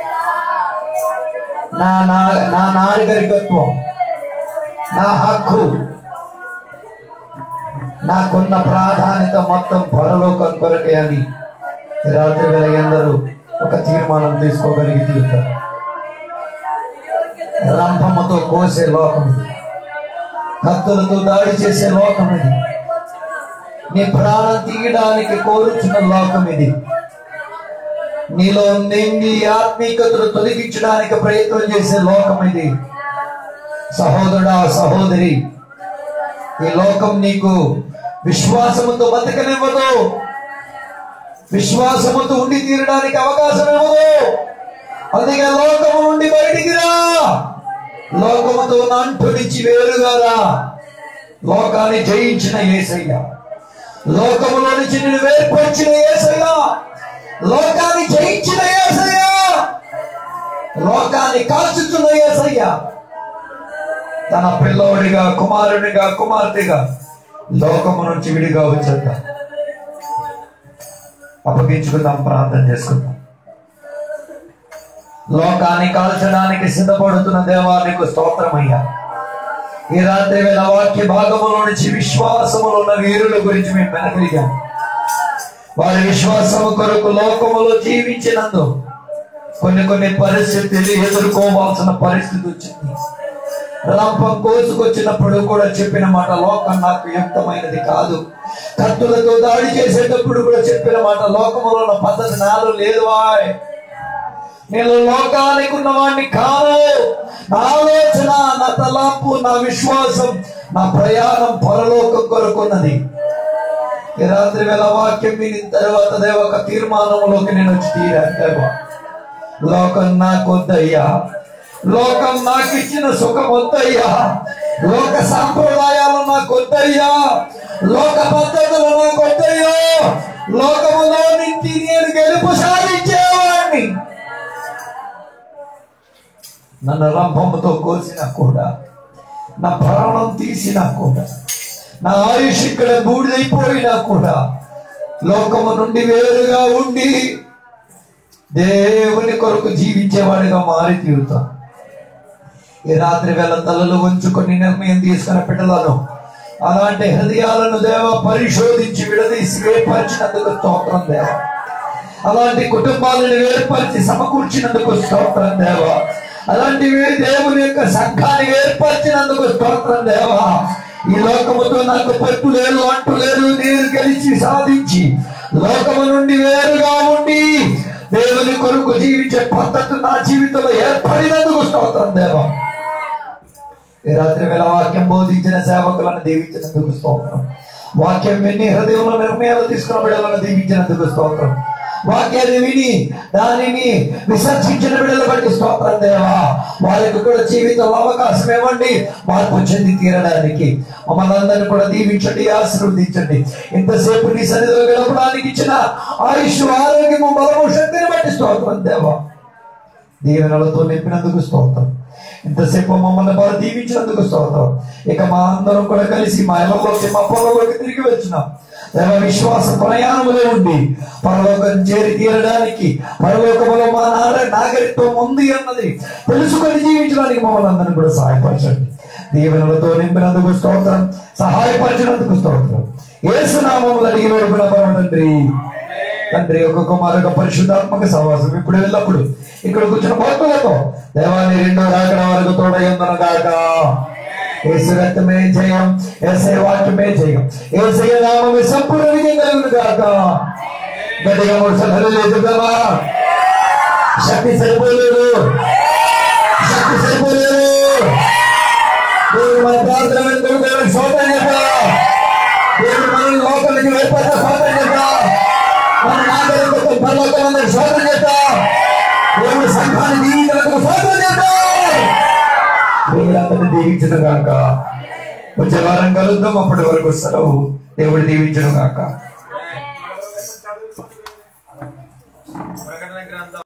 నా నా నా నాగరికత్వం నా హక్కు నాకున్న ప్రాధాన్యత మొత్తం పరలోకం కొరకే అని ఈ రాత్రి వేళ అందరూ ఒక తీర్మానం తీసుకోగలిగి తీరుతారు రంభముతో కోసే లోకం ఇది కత్తులతో దాడి చేసే లోకం ఇది నీ ప్రాణం తీయడానికి కోరుచున్న లోకం ఇది నీలో నిండి ఆత్మీయతను తొలగించడానికి ప్రయత్నం చేసే లోకం ఇది సహోదరుడా సహోదరి ఈ లోకం నీకు విశ్వాసముతో బతకనివ్వదు విశ్వాసముతో ఉండి తీరడానికి అవకాశం ఇవ్వదు అందుకే లోకము నుండి బయటికి రా లోకముతో నంటు నుంచి వేరుగా రా లోకాన్ని జయించిన ఏసయ్య లోకములో నుంచి నేను వేర్పరిచిన ఏసయ్య లోకాన్ని జయించిన ఏసయ్య లోకాన్ని కాల్చుతున్న ఏసయ్య తన పిల్లోడిగా కుమారుడిగా కుమార్తెగా లోకము నుంచి విడిగా వచ్చేద్దాం అప్పగించుకుందాం ప్రార్థన చేసుకుందాం లోకాన్ని కాల్చడానికి సిద్ధపడుతున్న దేవానికి స్తోత్రమయ్యా ఈ రాత్రి వేళ వాక్య భాగములో నుంచి విశ్వాసములో ఉన్న వీరుల గురించి మేము వినగలిగాం వారి విశ్వాసము కొరకు లోకములో జీవించినందు కొన్ని కొన్ని పరిస్థితులు ఎదుర్కోవాల్సిన పరిస్థితి వచ్చింది రంపం కోసుకొచ్చినప్పుడు కూడా చెప్పిన మాట లోకం నాకు యుక్తమైనది కాదు కత్తులతో దాడి చేసేటప్పుడు కూడా చెప్పిన మాట లోకములో ఉన్న పద్ధతి నాలో లేదు వాయ్ నేను లోకానికి ఉన్నవాడిని కాను నా ఆలోచన నా తలాపు నా విశ్వాసం నా ప్రయాణం పరలోకం కొరకున్నది ఈ రాత్రి వేళ వాక్యం విని తర్వాత దేవ ఒక తీర్మానంలోకి నేను వచ్చి తీరాను దేవా లోకం నాకు వద్దయ్యా లోకం నాకు ఇచ్చిన సుఖం వద్దయ్యా లోక సాంప్రదాయాలు నాకు వద్దయ్యా లోక పద్ధతులు నాకు వద్దయ్యా లోకములో నుంచి నేను గెలుపు సాధించేవాడిని నన్ను రంభముతో కోసినా కూడా నా ప్రాణం తీసినా కూడా నా ఆయుష్ ఇక్కడ బూడిదైపోయినా కూడా లోకము నుండి వేరుగా ఉండి దేవుని కొరకు జీవించేవాడిగా మారి తీరుతాం ఈ రాత్రి వేళ తలలు ఉంచుకొని నిర్ణయం తీసుకున్న బిడ్డలను అలాంటి హృదయాలను దేవ పరిశోధించి విడదీసి వేర్పరిచినందుకు స్తోత్రం దేవ అలాంటి కుటుంబాలను వేర్పరిచి సమకూర్చినందుకు స్తోత్రం దేవ అలాంటి వే- దేవుని యొక్క సంఘాన్ని ఏర్పరిచినందుకు స్తోత్రం దేవ ఈ లోకముతో నాకు పట్టు లేదు అంటు లేదు నేను గెలిచి సాధించి లోకము నుండి వేరుగా ఉండి దేవుని కొరకు జీవించే పద్ధతి నా జీవితంలో ఏర్పడినందుకు స్తోత్రం దేవా ఈ రాత్రి వేళ వాక్యం బోధించిన సేవకులను దీవించినందుకు స్తోత్రం వాక్యం విని హృదయంలో నిర్ణయాలు తీసుకున్న బిడ్డలను దీవించినందుకు స్తోత్రం వాక్యాన్ని విని దానిని విసర్జించిన బిడ్డలు బట్టి స్తోత్రం దేవా వారికి కూడా జీవితంలో అవకాశం ఇవ్వండి మార్పు చెంది తీరడానికి మమ్మల్ని అందరినీ కూడా దీవించండి ఆశీర్వదించండి ఇంతసేపు నీ సన్నిధిలో గడపడానికి ఇచ్చిన ఆయుష్ ఆరోగ్యము బలము శక్తిని బట్టి స్తోత్రం దేవా దీవెనలతో నింపినందుకు స్తోత్రం ఇంతసేపు మమ్మల్ని బాగా దీవించినందుకు స్తోత్రం ఇక మా అందరం కూడా కలిసి మా ఇళ్ళలోకి మా పొలంలోకి తిరిగి వచ్చినాం దేవ విశ్వాస ప్రయాణములే ఉండి పరలోకం చేరి తీరడానికి పరలోకములో మా నాడ నాగరికత్వం ఉంది అన్నది తెలుసుకొని జీవించడానికి మమ్మల్ని అందరిని కూడా సహాయపరచండి దీవెనలతో నింపినందుకు స్తోత్రం సహాయపరిచినందుకు స్తోత్రం ఏసునామములు అడిగి వేడుకున్న తండ్రి తండ్రి ఒక కుమారుడు పరిశుద్ధాత్మక సహవాసం ఇప్పుడు వెళ్ళప్పుడు ఇక్కడ కూర్చున్న భక్తులతో దేవాన్ని రెండో రాకడ వరకు తోడయ్యుందను గాక ఏసు రక్తమే జయం ఏసై వాక్యమే జయం ఏసై నామమే సంపూర్ణ విజయం కలుగును గాక గట్టిగా మూడు సార్లు లేదుగా శక్తి సరిపోలేదు శక్తి సరిపోలేదు దేవుడు మన ప్రార్థన వెనుకకు దేవుడికి స్తోత్రం చేద్దాం. దేవుడు మనల్ని లోకం నుంచి వెళ్ళిపోతే స్తోత్రం చేద్దాం. మన నాగరికతకు పరలోకమందరికి స్తోత్రం చేద్దాం. దేవుడు సంఘాన్ని దీవించినందుకు స్తోత్రం చేద్దాం. దేవుడు దీవించిన గాక వచ్చే వారం కలుద్దాం అప్పటి వరకు సెలవు దేవుడు దీవించను గాక